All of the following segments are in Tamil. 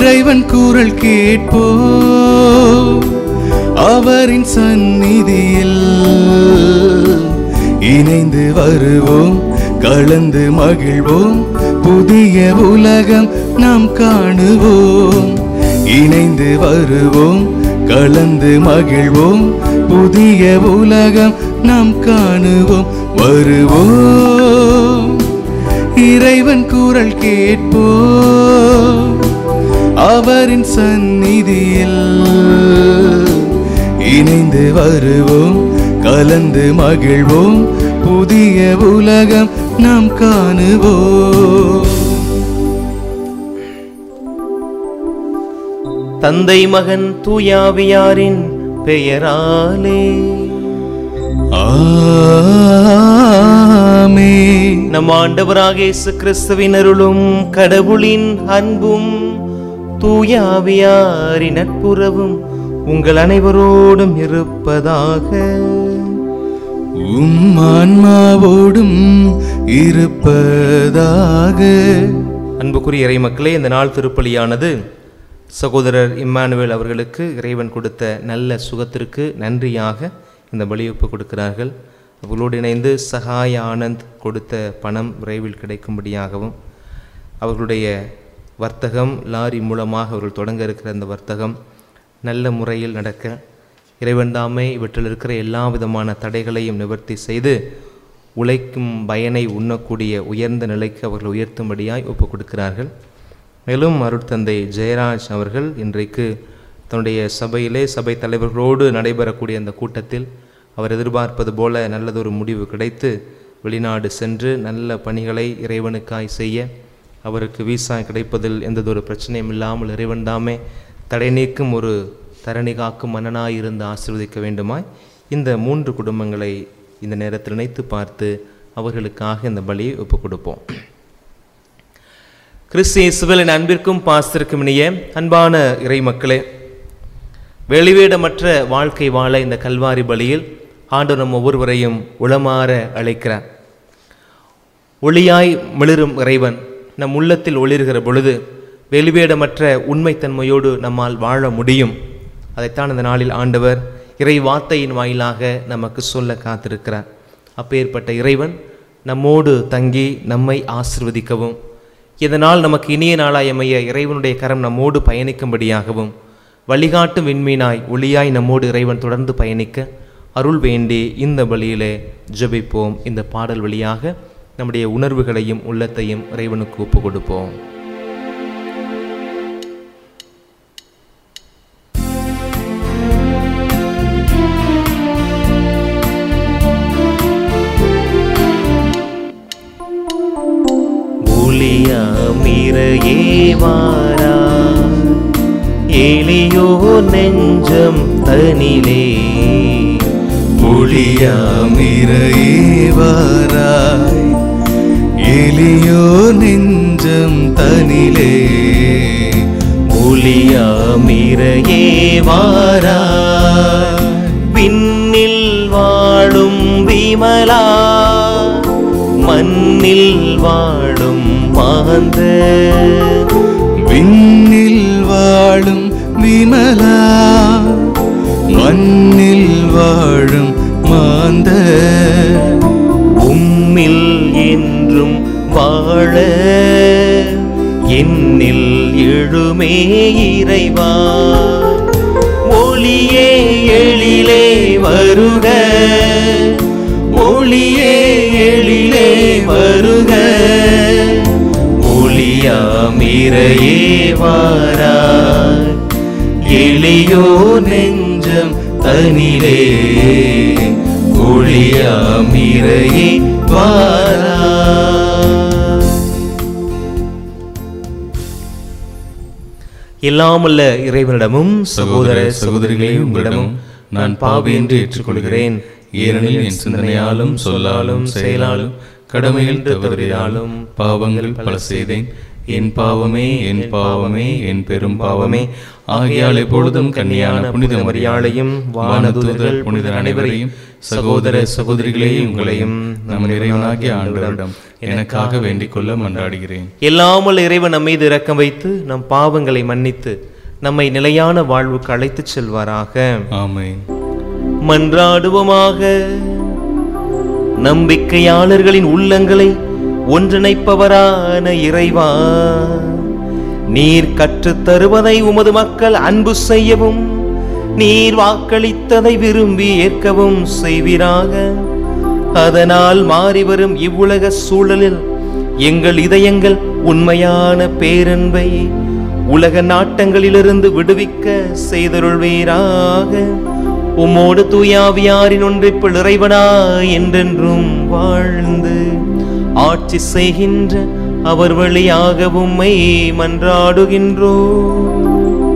இறைவன் குரல் கேட்போ அவரின் சந்நிதியில் இணைந்து வருவோம் கலந்து மகிழ்வோம் புதிய உலகம் நாம் காணுவோம் இணைந்து வருவோம் கலந்து மகிழ்வோம் புதிய உலகம் நாம் காணுவோம் வருவோம் இறைவன் குரல் கேட்போம் அவரின் சந்நிதியில் இணைந்து வருவோம் கலந்து மகிழ்வோம் புதிய உலகம் நாம் காணுவோம் தந்தை மகன் தூயாவியாரின் பெயராலே ஆமே நம் ஆண்டவராக இயேசு கிறிஸ்துவின் அருளும் கடவுளின் அன்பும் தூயாவியாரின் நட்புறவும் உங்கள் அனைவரோடும் இருப்பதாக உம் ஆன்மாவோடும் இருப்பதாக அன்புக்குரிய இறை மக்களே இந்த நாள் திருப்பலியானது சகோதரர் இம்மானுவேல் அவர்களுக்கு இறைவன் கொடுத்த நல்ல சுகத்திற்கு நன்றியாக இந்த பலியொப்பு கொடுக்கிறார்கள் அவர்களோடு இணைந்து சகாய ஆனந்த் கொடுத்த பணம் விரைவில் கிடைக்கும்படியாகவும் அவர்களுடைய வர்த்தகம் லாரி மூலமாக அவர்கள் தொடங்க இருக்கிற அந்த வர்த்தகம் நல்ல முறையில் நடக்க இறைவன் தாமே இவற்றில் இருக்கிற எல்லா விதமான தடைகளையும் நிவர்த்தி செய்து உழைக்கும் பயனை உண்ணக்கூடிய உயர்ந்த நிலைக்கு அவர்கள் உயர்த்தும்படியாய் ஒப்புக் கொடுக்கிறார்கள் மேலும் அருட்தந்தை ஜெயராஜ் அவர்கள் இன்றைக்கு தன்னுடைய சபையிலே சபை தலைவர்களோடு நடைபெறக்கூடிய அந்த கூட்டத்தில் அவர் எதிர்பார்ப்பது போல நல்லதொரு முடிவு கிடைத்து வெளிநாடு சென்று நல்ல பணிகளை இறைவனுக்காய் செய்ய அவருக்கு விசா கிடைப்பதில் எந்ததொரு பிரச்சனையும் இல்லாமல் இறைவன் தாமே தடை நீக்கும் ஒரு தரணி காக்கும் மன்னனாய் இருந்து ஆசீர்வதிக்க வேண்டுமாய் இந்த மூன்று குடும்பங்களை இந்த நேரத்தில் நினைத்து பார்த்து அவர்களுக்காக இந்த பலியை ஒப்புக் கொடுப்போம் கிறிஸ்து இயேசுவின் அன்பிற்கும் பாசத்திற்கும் இணைய அன்பான இறை மக்களே வெளிவேடமற்ற வாழ்க்கை வாழ இந்த கல்வாரி பலியில் ஆண்டவர் நம் ஒவ்வொருவரையும் உளமாற அழைக்கிறார் ஒளியாய் மிளிரும் இறைவன் நம் உள்ளத்தில் ஒளிர்கிற பொழுது வெளிவேடமற்ற உண்மைத்தன்மையோடு நம்மால் வாழ முடியும் அதைத்தான் இந்த நாளில் ஆண்டவர் இறை வார்த்தையின் வாயிலாக நமக்கு சொல்ல காத்திருக்கிறார் அப்பேற்பட்ட இறைவன் நம்மோடு தங்கி நம்மை ஆசிர்வதிக்கவும் இதனால் நமக்கு இனிய நாளாய் அமைய இறைவனுடைய கரம் நம்மோடு பயணிக்கும்படியாகவும் வழிகாட்டும் விண்மீனாய் ஒளியாய் நம்மோடு இறைவன் தொடர்ந்து பயணிக்க அருள் வேண்டி இந்த பலியிலே ஜெபிப்போம் இந்த பாடல் வழியாக நம்முடைய உணர்வுகளையும் உள்ளத்தையும் இறைவனுக்கு ஒப்பு கொடுப்போம் ஒளியாமிரையே வாரா எளியோ நெஞ்சம் தனிலே ஒளியாமிரையேவாராய் எளியோ நெஞ்சம் தனிலே ஒளியாமிரையே வாரா விண்ணில் வாழும் விமலா மண்ணில் வாழும் மாந்த விண்ணில் வாழும் விமலா மண்ணில் வாழும் மாந்த உம்மில் என்றும் வாழ என்னில் எழுமே இறைவா ஒளியே எழிலே வருக ஒளியே எழிலே வருக ஒளியாமிரையே வாராய் எளியோ நெஞ்சம் தனிலே ஒளியாமிரையே வாராய் எல்லாமல்ல இறைவனிடமும் சகோதர சகோதரிகளே உங்களிடமும் நான் பாவி என்று ஏற்றுக்கொள்கிறேன் ஏனெனில் என் சிந்தனையாலும் சொல்லாலும் செயலாலும் கடமையில் தவறினாலும் பாவங்கள் பல செய்தேன் என் பாவமே என் பாவமே என் பெரும் பாவமே ஆகையால் எப்பொழுதும் கன்னியான புனித மரியாளையும் வானதூதர்கள் புனிதர் அனைவரையும் சகோதர சகோதரிகளையும் உங்களையும் நம் இறைவனாகிய ஆண்டவரிடம் எனக்காக வேண்டிக் கொள்ள மன்றாடுகிறேன் எல்லாமல் இறைவன் நம் மீது இரக்கம் வைத்து நம் பாவங்களை மன்னித்து நம்மை நிலையான வாழ்வுக்கு அழைத்துச் செல்வாராக ஆமென் மன்றாடுவோமாக நம்பிக்கையாளர்களின் உள்ளங்களை ஒன்றிணைப்பவரான இறைவா நீர் கற்றுத் தருவதை உமது மக்கள் அன்பு செய்யவும் நீர் வாக்களித்ததை விரும்பி ஏற்கவும் செய்வீராக அதனால் மாறிவரும் இவ்வுலக சூழலில் எங்கள் இதயங்கள் உண்மையான பேரன்பை உலக நாட்டங்களிலிருந்து விடுவிக்க செய்தருள்வீராக உம்மோடு தூயாவியாரின் ஒன்றிப்பில் இறைவனா என்றென்றும் வாழ்ந்து ஆட்சி செய்கின்ற அவர் வழியாக உம்மை மன்றாடுகின்றோம்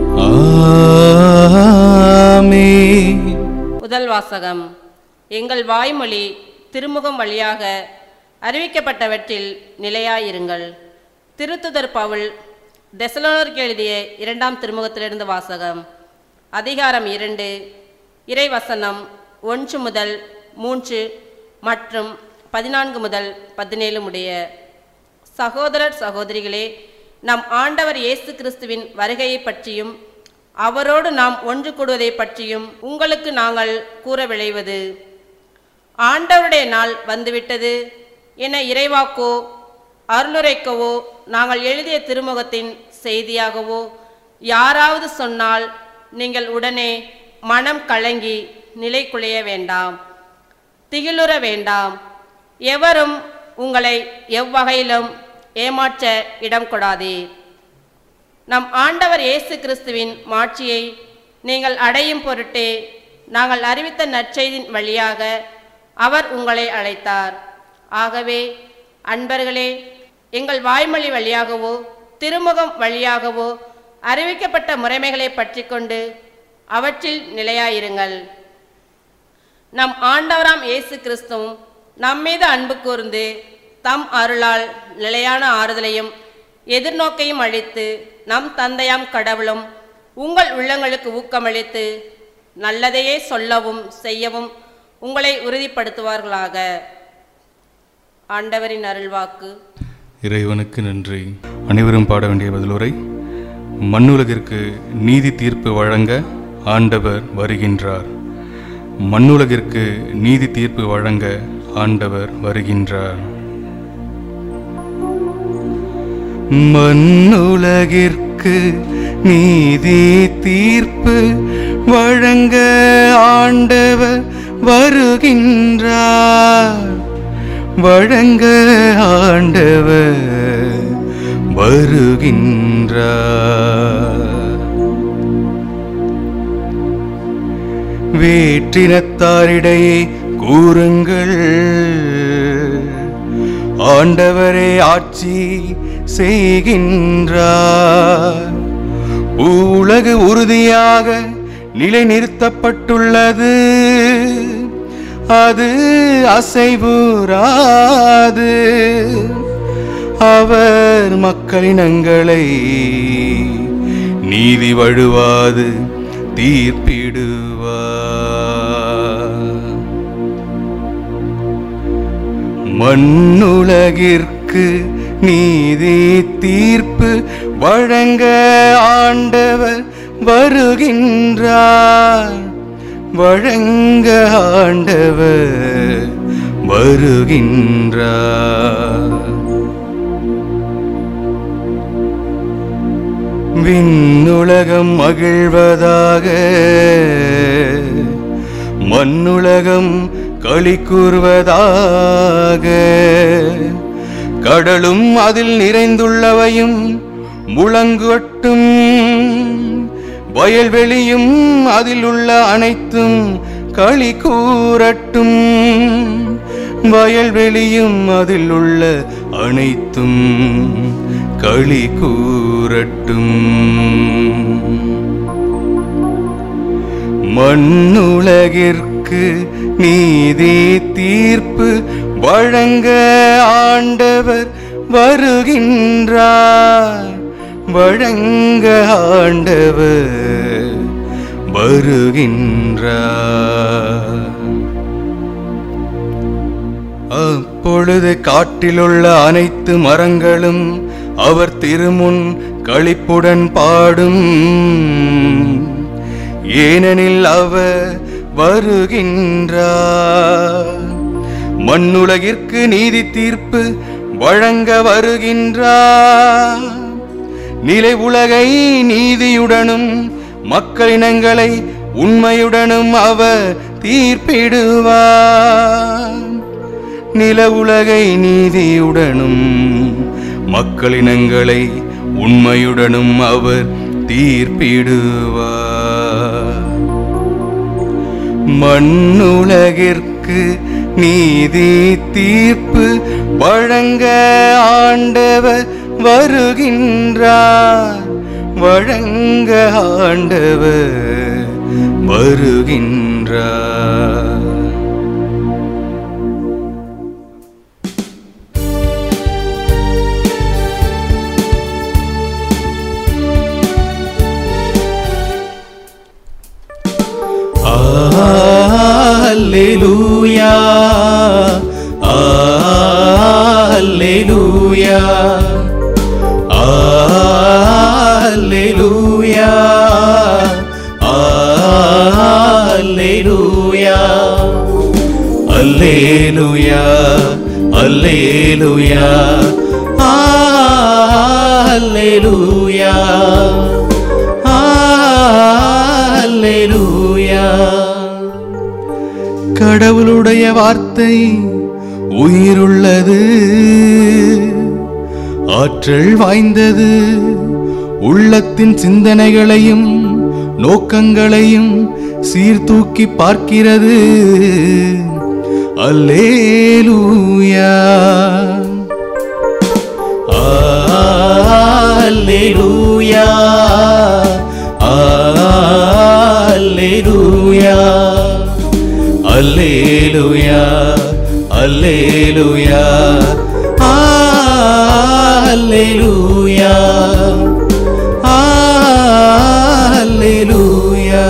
ஆமென் முதல் வாசகம் எங்கள் வாய்மொழி திருமுகம் வழியாக அறிவிக்கப்பட்டவற்றில் நிலையாயிருங்கள் திருத்துதர் பவுல் தெசலோனருக்கு எழுதிய இரண்டாம் திருமுகத்திலிருந்து வாசகம் அதிகாரம் இரண்டு இறைவசனம் ஒன்று முதல் மூன்று மற்றும் பதினான்கு முதல் பதினேழு முடிய சகோதரர் சகோதரிகளே நம் ஆண்டவர் இயேசு கிறிஸ்துவின் வருகையை பற்றியும் அவரோடு நாம் ஒன்று கூடுவதை பற்றியும் உங்களுக்கு நாங்கள் கூற விளைவது ஆண்டவருடைய நாள் வந்துவிட்டது என இறைவாக்கோ அருளுரைக்கவோ நாங்கள் எழுதிய திருமுகத்தின் செய்தியாகவோ யாராவது சொன்னால் நீங்கள் உடனே மனம் கலங்கி நிலை குலைய வேண்டாம் திகிலுற வேண்டாம் எவரும் உங்களை எவ்வகையிலும் ஏமாற்ற இடம் கொடாதீர் நம் ஆண்டவர் இயேசு கிறிஸ்துவின் மாட்சியை நீங்கள் அடையும் பொருட்டே நாங்கள் அறிவித்த நற்செய்தின் வழியாக அவர் உங்களை அழைத்தார் ஆகவே அன்பர்களே எங்கள் வாய்மொழி வழியாகவோ திருமுகம் வழியாகவோ அறிவிக்கப்பட்ட முறைமைகளை பற்றி கொண்டு அவற்றில் நிலையாயிருங்கள் நம் ஆண்டவராம் இயேசு கிறிஸ்துவும் நம்மீது அன்பு கூர்ந்து தம் அருளால் நிலையான ஆறுதலையும் எதிர்நோக்கையும் அளித்து நம் தந்தையாம் கடவுளும் உங்கள் உள்ளங்களுக்கு ஊக்கமளித்து நல்லதையே சொல்லவும் செய்யவும் உங்களை உறுதிப்படுத்துவார்களாக ஆண்டவரின் அருள்வாக்கு இறைவனுக்கு நன்றி அனைவரும் பாட வேண்டிய பதிலுரை மண்ணுலகிற்கு நீதி தீர்ப்பு வழங்க ஆண்டவர் வருகின்றார் மண்ணுலகிற்கு நீதி தீர்ப்பு வழங்க ஆண்டவர் வருகின்றார் மண்ணுலகிற்கு நீதி தீர்ப்பு வழங்க ஆண்டவர் வருகின்றார் வழங்க ஆண்டவர் வருகின்றார் வேற்றினத்தாரிடையே கூறுங்கள் ஆண்டவரே ஆட்சி செய்கின்றார் உலகு உறுதியாக நிலைநிறுத்தப்பட்டுள்ளது அது அசைவுறாது அவர் மக்களினங்களை நீதி வழுவாது தீர்ப்பிடுவார் மண்ணுலகிற்கு நீதி தீர்ப்பு வழங்க ஆண்டவர் வருகின்றார் வழங்க ஆண்டவர் வருகின்றார் விண்ணுலகம் மகிழ்வதாக மண்ணுலகம் களி கூறுவதாக கடலும் அதில் நிறைந்துள்ளவையும் முழங்கட்டும் வயல்வெளியும் அதில் உள்ள அனைத்தும் களி கூறட்டும் வயல்வெளியும் அதில் உள்ள அனைத்தும் களி கூறட்டும் மண்ணுலகிற்கு நீதி தீர்ப்பு வழங்க ஆண்டவர் வருகின்றார் வழங்க ஆண்டவர் வருகின்றார் அப்பொழுது காட்டிலுள்ள அனைத்து மரங்களும் அவர் திருமுன் களிப்புடன் பாடும் ஏனெனில் அவர் வருகின்றார் மண்ணுலகிற்கு நீதி தீர்ப்பு வழங்க வருகின்றார் நிலை உலகை நீதியுடனும் மக்களினங்களை உண்மையுடனும் அவர் தீர்ப்பிடுவார் நில உலகை நீதியுடனும் மக்களினங்களை உண்மையுடனும் அவர் தீர்ப்பிடுவார் மண்ணுலகிற்கு நீதி தீர்ப்பு வழங்க ஆண்டவர் வருகின்றார் வழங்க ஆண்டவர் வருகின்றார் Alleluia. Alleluia. Alleluia. Alleluia. Alleluia. Alleluia. Alleluia. Alleluia. கடவுளுடைய வார்த்தை உயிருள்ளது ஆற்றல் வாய்ந்தது உள்ளத்தின் சிந்தனைகளையும் நோக்கங்களையும் சீர்தூக்கி பார்க்கிறது அல்லேலூயா அல்லேலூயா அல்லேலூயா அல்லேலூயா அல்லேலூயா அல்லேலூயா அல்லேலூயா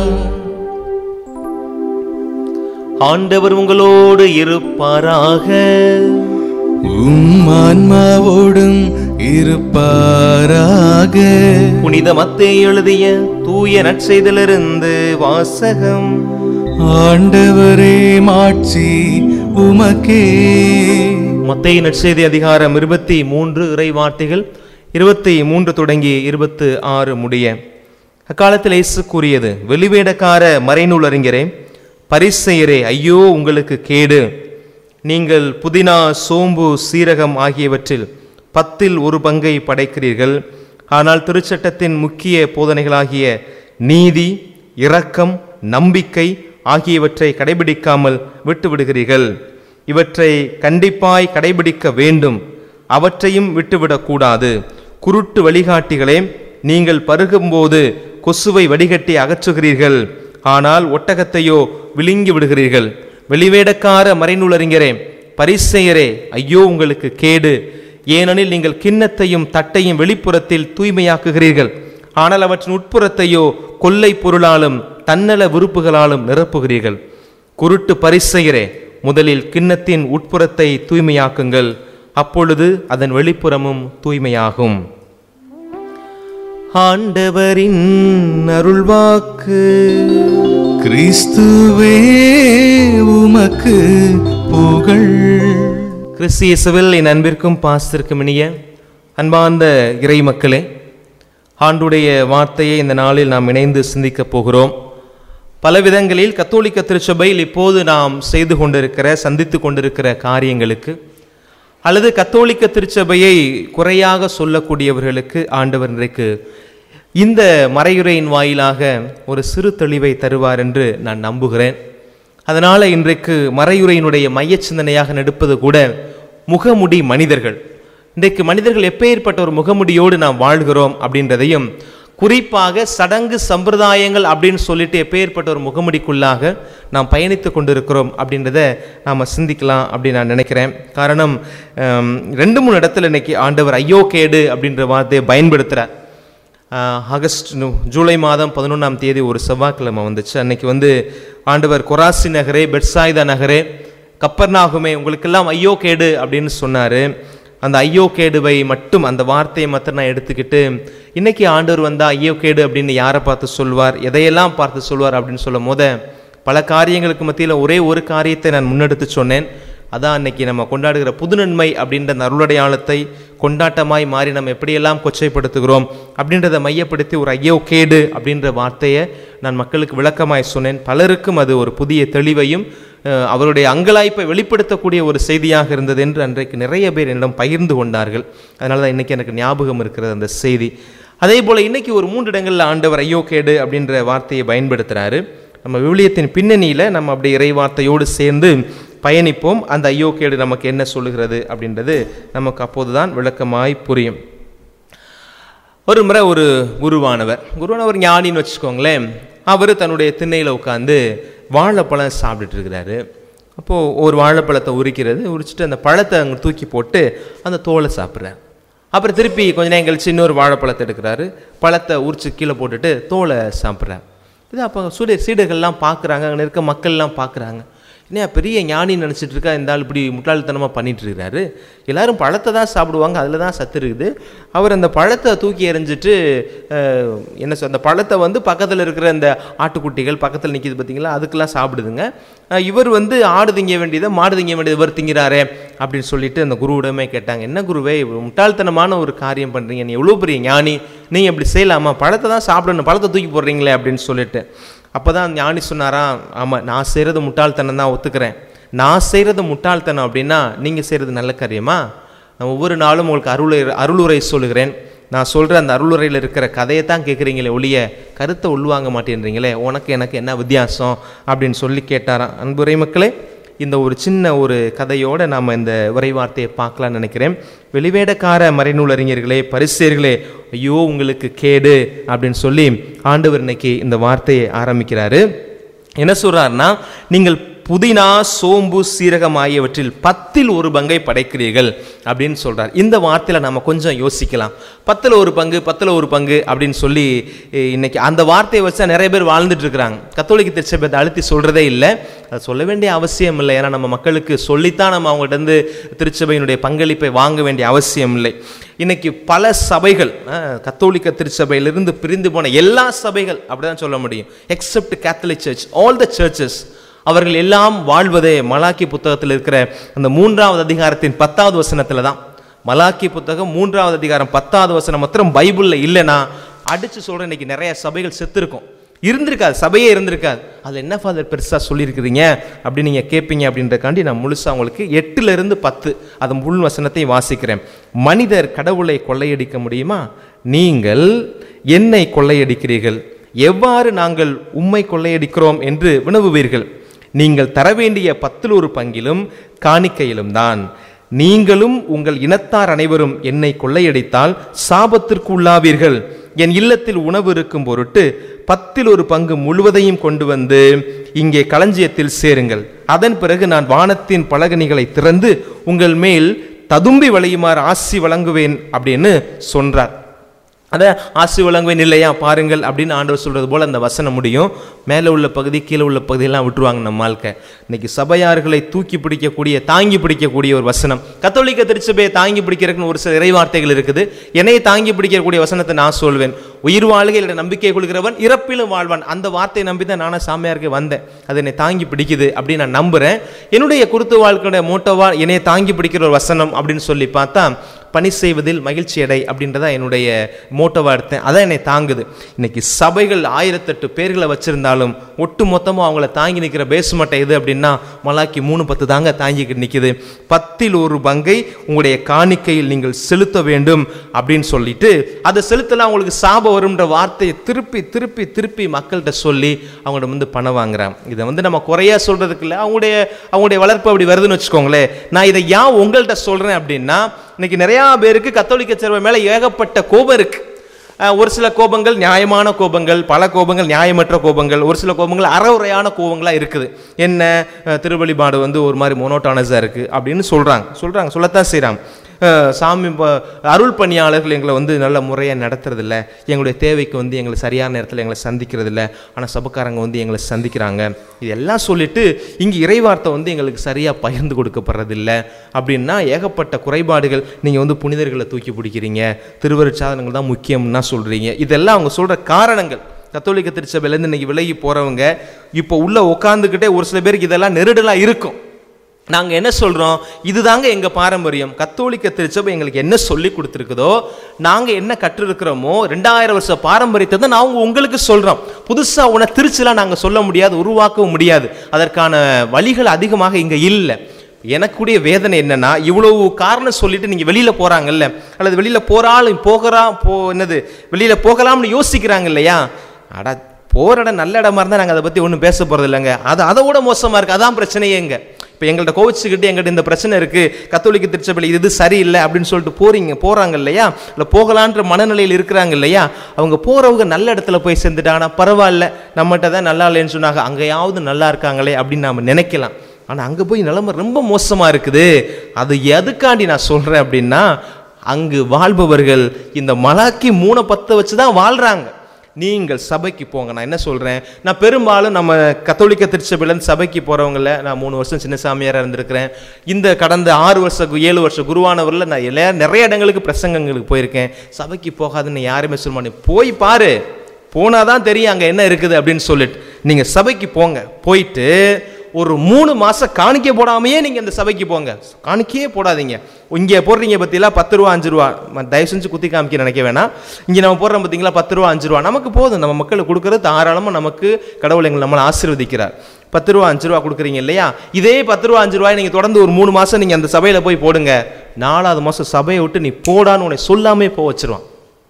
ஆண்டவர் உங்களோடு இருப்பாராக உம் ஆன்மாவோடும் இருப்பாராக புனித மத்தேயு எழுதிய தூய நற்செய்திலிருந்து வாசகம் ஆண்டவரே மாட்சி உமக்கே மத்தேயு நற்செய்தி அதிகாரம் இருபத்தி மூன்று இறைவார்த்தைகள் இருபத்தி மூன்று தொடங்கி இருபத்து ஆறு முடிய அக்காலத்தில் இயேசு கூறியது வெளிவேடக்கார மறைநூல் அறிஞரே பரிசெயரே ஐயோ உங்களுக்கு கேடு நீங்கள் புதினா சோம்பு சீரகம் ஆகியவற்றில் பத்தில் ஒரு பங்கை படைக்கிறீர்கள் ஆனால் திருச்சட்டத்தின் முக்கிய போதனைகளாகிய நீதி இரக்கம் நம்பிக்கை ஆகியவற்றை கடைபிடிக்காமல் விட்டுவிடுகிறீர்கள் இவற்றை கண்டிப்பாய் கடைபிடிக்க வேண்டும் அவற்றையும் விட்டுவிடக்கூடாது குருட்டு வழிகாட்டிகளே நீங்கள் பருகும்போது கொசுவை வடிகட்டி அகற்றுகிறீர்கள் ஆனால் ஒட்டகத்தையோ விழுங்கி விடுகிறீர்கள் வெளிவேடக்கார மறைநூலறிஞரே பரிசெயரே ஐயோ உங்களுக்கு கேடு ஏனெனில் நீங்கள் கிண்ணத்தையும் தட்டையும் வெளிப்புறத்தில் தூய்மையாக்குகிறீர்கள் ஆனால் அவற்றின் உட்புறத்தையோ கொள்ளை பொருளாலும் தன்னல விருப்புகளாலும் நிரப்புகிறீர்கள் குருட்டு பரிசெயரே முதலில் கிண்ணத்தின் உட்புறத்தை தூய்மையாக்குங்கள் அப்பொழுது அதன் வெளிப்புறமும் தூய்மையாகும் ஆண்டவரின் அருள்வாக்கு கிறிஸ்துவே உமக்கு புகழ் கிறிஸ்து இயேசுவில் என் அன்பிற்கும் பாசத்திற்கும் இனிய அன்பார்ந்த இறை மக்களே ஆண்டுடைய வார்த்தையை இந்த நாளில் நாம் இணைந்து சிந்திக்கப் போகிறோம் பல விதங்களில் கத்தோலிக்க திருச்சபையில் இப்போது நாம் செய்து கொண்டிருக்கிற சந்தித்து கொண்டிருக்கிற காரியங்களுக்கு அல்லது கத்தோலிக்க திருச்சபையை குறையாக சொல்லக்கூடியவர்களுக்கு ஆண்டவர் இன்றைக்கு இந்த மறையுரையின் வாயிலாக ஒரு சிறு தெளிவை தருவார் என்று நான் நம்புகிறேன் அதனால இன்றைக்கு மறையுரையினுடைய மைய சிந்தனையாக நடிப்பது கூட முகமுடி மனிதர்கள் இன்றைக்கு மனிதர்கள் எப்பேற்பட்ட ஒரு முகமுடியோடு நாம் வாழ்கிறோம் அப்படின்றதையும் குறிப்பாக சடங்கு சம்பிரதாயங்கள் அப்படின்னு சொல்லிட்டு எப்பேற்பட்ட ஒரு முகமுடிக்குள்ளாக நாம் பயணித்து கொண்டிருக்கிறோம் அப்படின்றத நாம் சிந்திக்கலாம் அப்படின்னு நான் நினைக்கிறேன் காரணம் ஹம், ரெண்டு மூணு இடத்துல இன்னைக்கு ஆண்டவர் ஐயோ கேடு அப்படின்ற வார்த்தையை பயன்படுத்துகிறார் ஆஹ் ஆகஸ்ட் நு- ஜூலை மாதம் பதினொன்றாம் தேதி ஒரு செவ்வாய்க்கிழமை வந்துச்சு அன்னைக்கு வந்து ஆண்டவர் கொராசி நகரே பெட்சாய்தா நகரே கப்பர்நாகுமே உங்களுக்கெல்லாம் ஐயோ கேடு அப்படின்னு சொன்னார் அந்த ஐயோ கேடுவை மட்டும் அந்த வார்த்தையை மட்டும் நான் எடுத்துக்கிட்டு இன்னைக்கு ஆண்டவர் வந்தா ஐயோ கேடு அப்படின்னு யாரை பார்த்து சொல்வார் எதையெல்லாம் பார்த்து சொல்வார் அப்படின்னு சொல்லும் போத பல காரியங்களுக்கு மத்தியில் ஒரே ஒரு காரியத்தை நான் முன்னெடுத்து சொன்னேன் அதான் அன்னைக்கு நம்ம கொண்டாடுகிற புதுநன்மை அப்படின்ற அந்த அருளடையாளத்தை கொண்டாட்டமாய் மாறி நம்ம எப்படியெல்லாம் கொச்சைப்படுத்துகிறோம் அப்படின்றத மையப்படுத்தி ஒரு ஐயோ கேடு அப்படின்ற வார்த்தையை நான் மக்களுக்கு விளக்கமாய் சொன்னேன் பலருக்கும் அது ஒரு புதிய தெளிவையும் அஹ், அவருடைய அங்கலாய்ப்பை வெளிப்படுத்தக்கூடிய ஒரு செய்தியாக இருந்தது என்று அன்றைக்கு நிறைய பேர் என்னிடம் பகிர்ந்து கொண்டார்கள் அதனால தான் இன்னைக்கு எனக்கு ஞாபகம் இருக்கிறது அந்த செய்தி அதே போல் இன்னைக்கு ஒரு மூன்று இடங்களில் ஆண்டவர் ஐயோ கேடு அப்படின்ற வார்த்தையை பயன்படுத்துகிறாரு நம்ம விவிலியத்தின் பின்னணியில் நம்ம அப்படி இறை வார்த்தையோடு சேர்ந்து பயணிப்போம் அந்த ஐயோ கேடு நமக்கு என்ன சொல்லுகிறது அப்படின்றது நமக்கு அப்போதுதான் விளக்கமாய் புரியும் ஒரு முறை ஒரு குருவானவர் குருவானவர் ஞானின்னு வச்சுக்கோங்களேன் அவர் தன்னுடைய திண்ணையில் உட்காந்து வாழைப்பழம் சாப்பிட்டுட்டு இருக்கிறாரு அப்போது ஒரு வாழைப்பழத்தை உரிக்கிறது உரிச்சிட்டு அந்த பழத்தை அங்கே தூக்கி போட்டு அந்த தோலை சாப்பிட்றாரு அப்புறம் திருப்பி கொஞ்ச நேரம் கழிச்சு இன்னொரு வாழைப்பழத்தை எடுக்கிறாரு பழத்தை உரிச்சு கீழே போட்டுட்டு தோலை சாப்பிட்றாரு இது அப்போ சூரிய சீடர்கள்லாம் பார்க்குறாங்க அங்கே இருக்க மக்கள்லாம் பார்க்குறாங்க என்ன பெரிய ஞானி நினச்சிட்டு இருக்கா இந்த ஆள் இப்படி முட்டாள்தனமாக பண்ணிட்டு இருக்கிறாரு எல்லாரும் பழத்தை தான் சாப்பிடுவாங்க அதில் தான் சத்து இருக்குது அவர் அந்த பழத்தை தூக்கி எறிஞ்சிட்டு அஹ், என்ன சொல் அந்த பழத்தை வந்து பக்கத்தில் இருக்கிற அந்த ஆட்டுக்குட்டிகள் பக்கத்தில் நிற்கிது பார்த்தீங்களா அதுக்கெல்லாம் சாப்பிடுதுங்க அஹ், இவர் வந்து ஆடு திங்க வேண்டியதை மாடு திங்க வேண்டியது இவர் திங்கிறாரே அப்படின்னு சொல்லிட்டு அந்த குருவிடமே கேட்டாங்க என்ன குருவே இவ்வளவு முட்டாள்தனமான ஒரு காரியம் பண்ணுறீங்க நீ எவ்வளோ பெரிய ஞானி நீங்கள் இப்படி செய்யலாமா பழத்தை தான் சாப்பிடணும் பழத்தை தூக்கி போடுறீங்களே அப்படின்னு சொல்லிட்டு அப்போ தான் ஞானி சொன்னாராம் ஆமாம் நான் செய்கிறது முட்டாள்தனம் தான் ஒத்துக்கிறேன் நான் செய்கிறது முட்டாள்தனம் அப்படின்னா நீங்கள் செய்கிறது நல்ல காரியமா நான் ஒவ்வொரு நாளும் உங்களுக்கு அருளை அருளுரை சொல்லுகிறேன் நான் சொல்கிற அந்த அருளுரையில் இருக்கிற கதையை தான் கேட்குறீங்களே ஒழிய கருத்தை உள்வாங்க மாட்டேன்றீங்களே உனக்கு எனக்கு என்ன வித்தியாசம் அப்படின்னு சொல்லி கேட்டாராம் அன்புரை மக்களே இந்த ஒரு சின்ன ஒரு கதையோட நாம் இந்த உரைவார்த்தையை பார்க்கலாம்னு நினைக்கிறேன் வெளிவேடக்கார மறைநூலறிஞர்களே பரிசேர்களே ஐயோ உங்களுக்கு கேடு அப்படின்னு சொல்லி ஆண்டவர் இன்னைக்கு இந்த வார்த்தையை ஆரம்பிக்கிறாரு என்ன சொல்றாருன்னா நீங்கள் புதினா சோம்பு சீரகம் ஆகியவற்றில் பத்தில் ஒரு பங்கை படைக்கிறீர்கள் அப்படின்னு சொல்றார் இந்த வார்த்தையில நம்ம கொஞ்சம் யோசிக்கலாம் பத்தில் ஒரு பங்கு பத்தில் ஒரு பங்கு அப்படின்னு சொல்லி eh, இன்னைக்கு அந்த வார்த்தையை வச்சா நிறைய பேர் வாழ்ந்துட்டு இருக்கிறாங்க கத்தோலிக்க திருச்சபை அழுத்தி சொல்றதே இல்லை அது சொல்ல வேண்டிய அவசியம் இல்லை ஏன்னா நம்ம மக்களுக்கு சொல்லித்தான் நம்ம அவங்கள்ட்ட இருந்து திருச்சபையினுடைய பங்களிப்பை வாங்க வேண்டிய அவசியம் இல்லை இன்னைக்கு பல சபைகள் அஹ், கத்தோலிக்க திருச்சபையிலிருந்து பிரிந்து போன எல்லா சபைகள் அப்படிதான் சொல்ல முடியும் except Catholic church all the churches அவர்கள் எல்லாம் வாழ்வதே மலாக்கி புத்தகத்தில் இருக்கிற அந்த மூன்றாவது அதிகாரத்தின் பத்தாவது வசனத்துல தான் மலாக்கி புத்தகம் மூன்றாவது அதிகாரம் பத்தாவது வசனம் மாத்திரம் பைபிள்ல இல்லைன்னா அடிச்சு சொல்ற இன்னைக்கு நிறைய சபைகள் செத்துருக்கும் இருந்திருக்காது சபையே இருந்திருக்காது அதில் என்ன ஃபாதர் பெருசாக சொல்லியிருக்கிறீங்க அப்படின்னு நீங்கள் கேட்பீங்க அப்படின்றக்காண்டி நான் முழுசாக உங்களுக்கு எட்டுல இருந்து பத்து அது முழு வசனத்தை வாசிக்கிறேன் மனிதர் கடவுளை கொள்ளையடிக்க முடியுமா நீங்கள் என்னை கொள்ளையடிக்கிறீர்கள் எவ்வாறு நாங்கள் உம்மை கொள்ளையடிக்கிறோம் என்று வினவுவீர்கள் நீங்கள் தர வேண்டிய பத்தில் ஒரு பங்கிலும் காணிக்கையிலும் தான் நீங்களும் உங்கள் இனத்தார் அனைவரும் என்னை கொள்ளையடித்தால் சாபத்திற்கு உள்ளாவீர்கள் என் இல்லத்தில் உணவு இருக்கும் பொருட்டு பத்தில் ஒரு பங்கு முழுவதையும் கொண்டு வந்து இங்கே களஞ்சியத்தில் சேருங்கள் அதன் பிறகு நான் வானத்தின் பலகணிகளை திறந்து உங்கள் மேல் ததும்பி வளையுமாறு ஆசி வழங்குவேன் அப்படின்னு சொல்றார் அதை ஆசி வழங்குவேன் இல்லையா பாருங்கள் அப்படின்னு ஆண்டவர் சொல்றது போல அந்த வசனம் முடியும் மேலே உள்ள பகுதி கீழே உள்ள பகுதியெல்லாம் விட்டுருவாங்க நம்ம வாழ்க்கை இன்னைக்கு சபையார்களை தூக்கி பிடிக்கக்கூடிய தாங்கி பிடிக்கக்கூடிய ஒரு வசனம் கத்தோலிக்க திருச்சபையை தாங்கி பிடிக்கிறதுக்குன்னு ஒரு சில இறைவார்த்தைகள் இருக்குது என்னையை தாங்கி பிடிக்கக்கூடிய வசனத்தை நான் சொல்வேன் உயிர் வாழ்கையில் நம்பிக்கை கொள்கிறவன் இறப்பிலும் வாழ்வான் அந்த வார்த்தையை நம்பி தான் நானும் சாமியாருக்கு வந்தேன் அது என்னை தாங்கி பிடிக்குது அப்படின்னு நான் நம்புறேன் என்னுடைய குருத்து வாழ்க்கையுடைய மோட்டோவா என்னையை தாங்கி பிடிக்கிற ஒரு வசனம் அப்படின்னு சொல்லி பார்த்தா பணி செய்வதில் மகிழ்ச்சி அடை அப்படின்றதா என்னுடைய மோட்டோவாக எடுத்தேன் அதான் என்னை தாங்குது இன்னைக்கு சபைகள் ஆயிரத்தெட்டு பேர்களை வச்சிருந்தாலும் ஒட்டு மொத்தமாக அவங்கள தாங்கி நிற்கிற பேஸ்மட்டை எது அப்படின்னா மலாக்கி மூணு பத்து தாங்க தாங்கிக்கிட்டு நிற்குது பத்தில் ஒரு பங்கை உங்களுடைய காணிக்கையில் நீங்கள் செலுத்த வேண்டும் அப்படின்னு சொல்லிட்டு அதை செலுத்தலாம் அவங்களுக்கு சாபம் வரும்ன்ற வார்த்தையை திருப்பி திருப்பி திருப்பி மக்கள்கிட்ட சொல்லி அவங்கள்ட்ட வந்து பணம் வாங்குறாங்க இதை வந்து நம்ம குறையா சொல்றதுக்கு இல்லை அவங்களுடைய அவங்களுடைய வளர்ப்பு அப்படி வருதுன்னு வச்சுக்கோங்களேன் நான் இதை ஏன் உங்கள்கிட்ட சொல்றேன் அப்படின்னா இன்னைக்கு நிறைய பேருக்கு கத்தோலிக்க சேர்வை மேல ஏகப்பட்ட கோபம் இருக்கு அஹ், ஒரு சில கோபங்கள் நியாயமான கோபங்கள் பல கோபங்கள் நியாயமற்ற கோபங்கள் ஒரு சில கோபங்கள் அறவுரையான கோபங்களாக இருக்குது என்ன அஹ், திருவழிபாடு வந்து ஒரு மாதிரி மொனோட்டானஸாக இருக்குது அப்படின்னு சொல்கிறாங்க சொல்கிறாங்க சொல்லத்தான் செய்கிறாங்க சாமி ப- அருள் பணியாளர்கள் எங்களை வந்து நல்ல முறையாக நடத்துறதில்ல எங்களுடைய தேவைக்கு வந்து எங்களை சரியான நேரத்தில் எங்களை சந்திக்கிறதில்ல ஆனால் சபக்காரங்க வந்து எங்களை சந்திக்கிறாங்க இதெல்லாம் சொல்லிட்டு இங்கே இறைவார்த்தை வந்து எங்களுக்கு சரியாக பகிர்ந்து கொடுக்கப்படுறதில்ல அப்படின்னா ஏகப்பட்ட குறைபாடுகள் நீங்கள் வந்து புனிதர்களை தூக்கி பிடிக்கிறீங்க திருவருட்சாதனங்கள் தான் முக்கியம்னா சொல்கிறீங்க இதெல்லாம் அவங்க சொல்கிற காரணங்கள் கத்தோலிக்க திருச்சபையிலேருந்து இன்னைக்கு விலகி போகிறவங்க இப்போ உள்ளே உட்காந்துக்கிட்டே ஒரு சில பேருக்கு இதெல்லாம் நெருடலாக இருக்கும் நாங்கள் என்ன சொல்கிறோம் இதுதாங்க எங்கள் பாரம்பரியம் கத்தோலிக்க திருச்சபை எங்களுக்கு என்ன சொல்லி கொடுத்துருக்குதோ நாங்கள் என்ன கற்றிருக்கிறோமோ ரெண்டாயிரம் வருஷ பாரம்பரியத்தை தான் நாங்கள் உங்களுக்கு சொல்கிறோம் புதுசாக உன திருச்சிலாம் நாங்கள் சொல்ல முடியாது உருவாக்கவும் முடியாது அதற்கான வழிகள் அதிகமாக இங்கே இல்லை எனக்குடைய வேதனை என்னன்னா இவ்வளவு காரணம் சொல்லிட்டு நீங்கள் வெளியில் போகிறாங்கல்ல அல்லது வெளியில் போகிறாலும் போகிறா போ என்னது வெளியில் போகலாம்னு யோசிக்கிறாங்க இல்லையா அட போகிற இடம் நல்ல இடமா இருந்தால் நாங்கள் அதை பற்றி ஒன்றும் பேச போகிறது இல்லைங்க அது அதை விட மோசமாக இருக்குது அதான் பிரச்சனையே எங்க இப்போ எங்கள்கிட்ட கோவிச்சுக்கிட்டு எங்கள்கிட்ட இந்த பிரச்சனை இருக்குது கத்தோலிக்க திருச்சபையில் இது இது சரியில்லை அப்படின்னு சொல்லிட்டு போறீங்க போகிறாங்க இல்லையா இல்லை போகலான்ற மனநிலையில் இருக்கிறாங்க இல்லையா அவங்க போகிறவங்க நல்ல இடத்துல போய் சேர்ந்துட்டாங்கன்னா பரவாயில்ல நம்மகிட்ட தான் நல்லா இல்லைன்னு சொன்னாங்க அங்கேயாவது நல்லா இருக்காங்களே அப்படின்னு நாம் நினைக்கலாம் ஆனால் அங்கே போய் நிலைமை ரொம்ப மோசமாக இருக்குது அது எதுக்காண்டி நான் சொல்கிறேன் அப்படின்னா அங்கு வாழ்பவர்கள் இந்த மலாக்கி மூணை பற்ற வச்சு தான் வாழ்கிறாங்க நீங்கள் சபைக்கு போங்க நான் என்ன சொல்கிறேன் நான் பெரும்பாலும் நம்ம கத்தோலிக்க திருச்சபையிலேருந்து சபைக்கு போகிறவங்கள நான் மூணு வருஷம் சின்ன சாமியாராக இருந்திருக்கிறேன் இந்த கடந்த ஆறு வருஷம் ஏழு வருஷம் குருவானவரில் நான் எல்லா நிறைய இடங்களுக்கு பிரசங்கங்களுக்கு போயிருக்கேன் சபைக்கு போகாதுன்னு யாருமே சொல்ல மாட்டேன் போய் பாரு போனால் தான் தெரியும் அங்கே என்ன இருக்குது அப்படின்னு சொல்லிட்டு நீங்கள் சபைக்கு போங்க போயிட்டு ஒரு மூணு மாதம் காணிக்க போடாமையே நீங்கள் இந்த சபைக்கு போங்க காணிக்கையே போடாதீங்க இங்கே போடுறீங்க பார்த்தீங்களா பத்து ரூபா அஞ்சு ரூபா ம- தயவு செஞ்சு குத்தி காமிக்க நினைக்க வேணாம் இங்கே நம்ம போடுறோம் பார்த்தீங்களா பத்து ரூபா அஞ்சு ரூபா நமக்கு போதும் நம்ம மக்களுக்கு கொடுக்குறது தாராளமாக நமக்கு கடவுள் எங்களை நம்மளை ஆசீர்வதிக்கிறார் பத்து ரூபா அஞ்சு ரூபா கொடுக்குறீங்க இல்லையா இதே பத்து ரூபா அஞ்சு ரூபாய் நீங்கள் தொடர்ந்து ஒரு மூணு மாதம் நீங்கள் அந்த சபையில் போய் போடுங்க நாலாவது மாதம் சபையை விட்டு நீ போடான்னு உன்னை சொல்லாமே போக வச்சிருவான்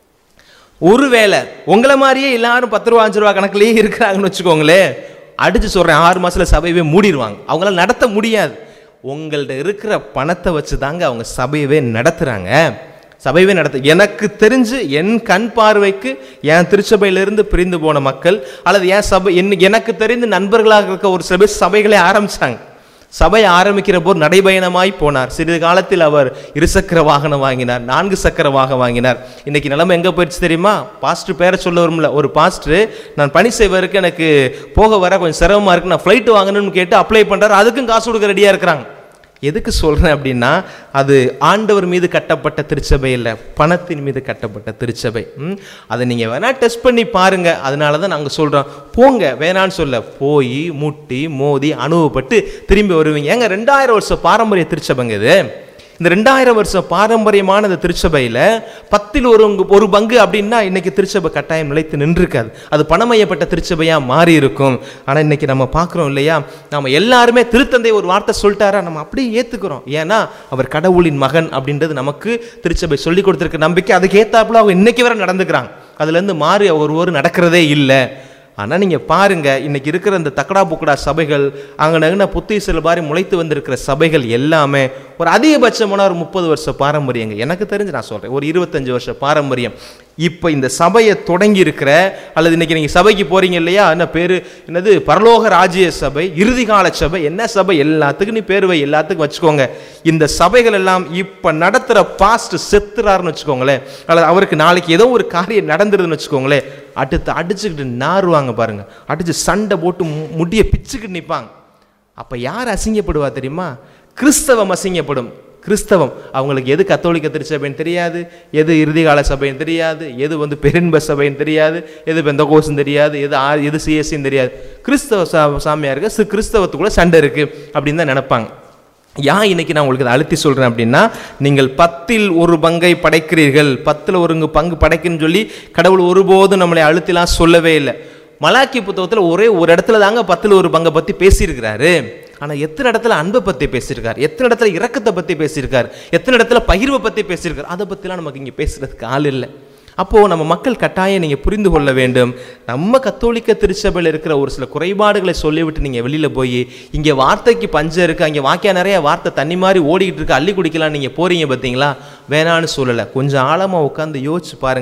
ஒருவேளை உங்களை மாதிரியே எல்லாரும் பத்து ரூபா அஞ்சு ரூபா கணக்குலயே இருக்கிறாங்கன்னு வச்சுக்கோங்களேன் அடிச்சு சொல்றேன் ஆறு மாசத்துல சபையவே மூடிடுவாங்க அவங்களால நடத்த முடியாது உங்கள்ட்ட இருக்கிற பணத்தை வச்சு தாங்க அவங்க சபையவே நடத்துறாங்க சபையவே நடத்த எனக்கு தெரிஞ்சு என் கண் பார்வைக்கு என் திருச்சபையிலிருந்து பிரிந்து போன மக்கள் அல்லது என் சபை என் எனக்கு தெரிந்து நண்பர்களாக இருக்க ஒரு சில பேர் சபைகளை ஆரம்பிச்சாங்க சபை ஆரம்பிக்கிற போர் நடைபயணமாய் போனார் சிறிது காலத்தில் அவர் இருசக்கர வாகனம் வாங்கினார் நான்கு சக்கர வாகனம் வாங்கினார் இன்னைக்கு நிலைமை எங்கே போயிடுச்சு தெரியுமா பாஸ்டர் பேரை சொல்ல வரும்ல ஒரு பாஸ்டர் நான் பணி செய்வதற்கு எனக்கு போக வர கொஞ்சம் சிரமமாக இருக்கு நான் ஃப்ளைட் வாங்கணும்னு கேட்டு அப்ளை பண்ணுறாரு அதுக்கும் காசு கொடுக்க ரெடியாக இருக்கிறாங்க எதுக்கு சொல்கிறேன் அப்படின்னா அது ஆண்டவர் மீது கட்டப்பட்ட திருச்சபை இல்லை பணத்தின் மீது கட்டப்பட்ட திருச்சபை ம்? அதை நீங்கள் வேணால் டெஸ்ட் பண்ணி பாருங்கள் அதனால தான் நாங்கள் சொல்கிறோம் போங்க வேணான்னு சொல்ல போய் முட்டி மோதி அனுபவப்பட்டு திரும்பி வருவீங்க ஏங்க ரெண்டாயிரம் வருஷம் பாரம்பரிய திருச்சபைங்க இது இந்த ரெண்டாயிரம் வருஷம் பாரம்பரியமான இந்த திருச்சபையில் பத்தில் ஒரு ஒரு பங்கு அப்படின்னா இன்னைக்கு திருச்சபை கட்டாயம் நிலைத்து நின்றுருக்காது அது பணமயப்பட்ட திருச்சபையாக மாறி இருக்கும் ஆனால் இன்னைக்கு நம்ம பார்க்குறோம் இல்லையா நம்ம எல்லாருமே திருத்தந்தை ஒரு வார்த்தை சொல்லிட்டாரா நம்ம அப்படியே ஏற்றுக்கிறோம் ஏன்னா அவர் கடவுளின் மகன் அப்படின்றது நமக்கு திருச்சபை சொல்லி கொடுத்துருக்க நம்பிக்கை அதுக்கு ஏத்தாப்புல அவங்க இன்னைக்கு வரை நடந்துக்கிறாங்க அதுலேருந்து மாறி ஒருவர் நடக்கிறதே இல்லை ஆனால் நீங்கள் பாருங்க இன்னைக்கு இருக்கிற இந்த தக்கடா புக்கடா சபைகள் அங்கே நகுன புத்தீசல் மாதிரி முளைத்து வந்திருக்கிற சபைகள் எல்லாமே ஒரு அதிகபட்சமான ஒரு முப்பது வருஷ பாரம்பரியங்க எனக்கு தெரிஞ்சு நான் சொல்கிறேன் ஒரு இருபத்தஞ்சு வருஷ பாரம்பரியம் இப்போ இந்த சபையை தொடங்கி இருக்கிற அல்லது இன்னைக்கு நீங்கள் சபைக்கு போறீங்க இல்லையா என்ன பேர் என்னது பரலோக ராஜ்ய சபை இறுதி கால சபை என்ன சபை எல்லாத்துக்கும் நீ பேர் வை எல்லாத்துக்கும் வச்சுக்கோங்க இந்த சபைகள் எல்லாம் இப்போ நடத்துகிற பாஸ்ட் செத்துறாருன்னு வச்சுக்கோங்களேன் அல்லது அவருக்கு நாளைக்கு ஏதோ ஒரு காரியம் நடந்துருதுன்னு வச்சுக்கோங்களேன் அடுத்து அடிச்சுக்கிட்டு நாறுவாங்க பாருங்க அடிச்சு சண்டை போட்டு மு- முடிய பிச்சுக்கிட்டு நிற்பாங்க அப்போ யார் அசிங்கப்படுவா தெரியுமா கிறிஸ்தவம் அசிங்கப்படும் கிறிஸ்தவம் அவங்களுக்கு எது கத்தோலிக்க திருச்சபைன்னு தெரியாது எது இறுதிகால சபைன்னு தெரியாது எது வந்து பெருன்ப சபைன்னு தெரியாது எது பெந்தகோசும் தெரியாது எது ஆ எது சிஎஸ்சின்னு தெரியாது கிறிஸ்தவ சா சாமியாருக்கு சி கிறிஸ்தவத்துக்குள்ள சண்டை இருக்கு அப்படின்னு தான் நினைப்பாங்க ஏன் இன்னைக்கு நான் உங்களுக்கு இதை அழுத்தி சொல்றேன் அப்படின்னா நீங்கள் பத்தில் ஒரு பங்கை படைக்கிறீர்கள் பத்தில் ஒரு பங்கு படைக்குன்னு சொல்லி கடவுள் ஒருபோதும் நம்மளை அழுத்திலாம் சொல்லவே இல்லை மலாக்கி புத்தகத்தில் ஒரே ஒரு இடத்துல தாங்க பத்தில் ஒரு பங்கை பற்றி பேசியிருக்கிறாரு ஆனால் எத்தனை இடத்துல அன்பை பற்றி பேசியிருக்கார் எத்தனை இடத்துல இரக்கத்தை பற்றி பேசியிருக்கார் எத்தனை இடத்துல பகிர்வை பற்றி பேசியிருக்கார் அதை பற்றிலாம் நமக்கு இங்கே பேசுறதுக்கு ஆள் இல்லை அப்போது நம்ம மக்கள் கட்டாயம் நீங்கள் புரிந்து கொள்ள வேண்டும் நம்ம கத்தோலிக்க திருச்சபையில் இருக்கிற ஒரு சில குறைபாடுகளை சொல்லிவிட்டு நீங்கள் வெளியில் போய் இங்கே வார்த்தைக்கு பஞ்சம் இருக்குது அங்கே வாக்கியா நிறைய வார்த்தை தண்ணி மாதிரி ஓடிக்கிட்டு இருக்கு அள்ளி குடிக்கலாம் நீங்கள் போகிறீங்க பார்த்தீங்களா வேணான்னு சொல்லலை கொஞ்சம் ஆழமாக உட்காந்து யோசிச்சு பாருங்கள்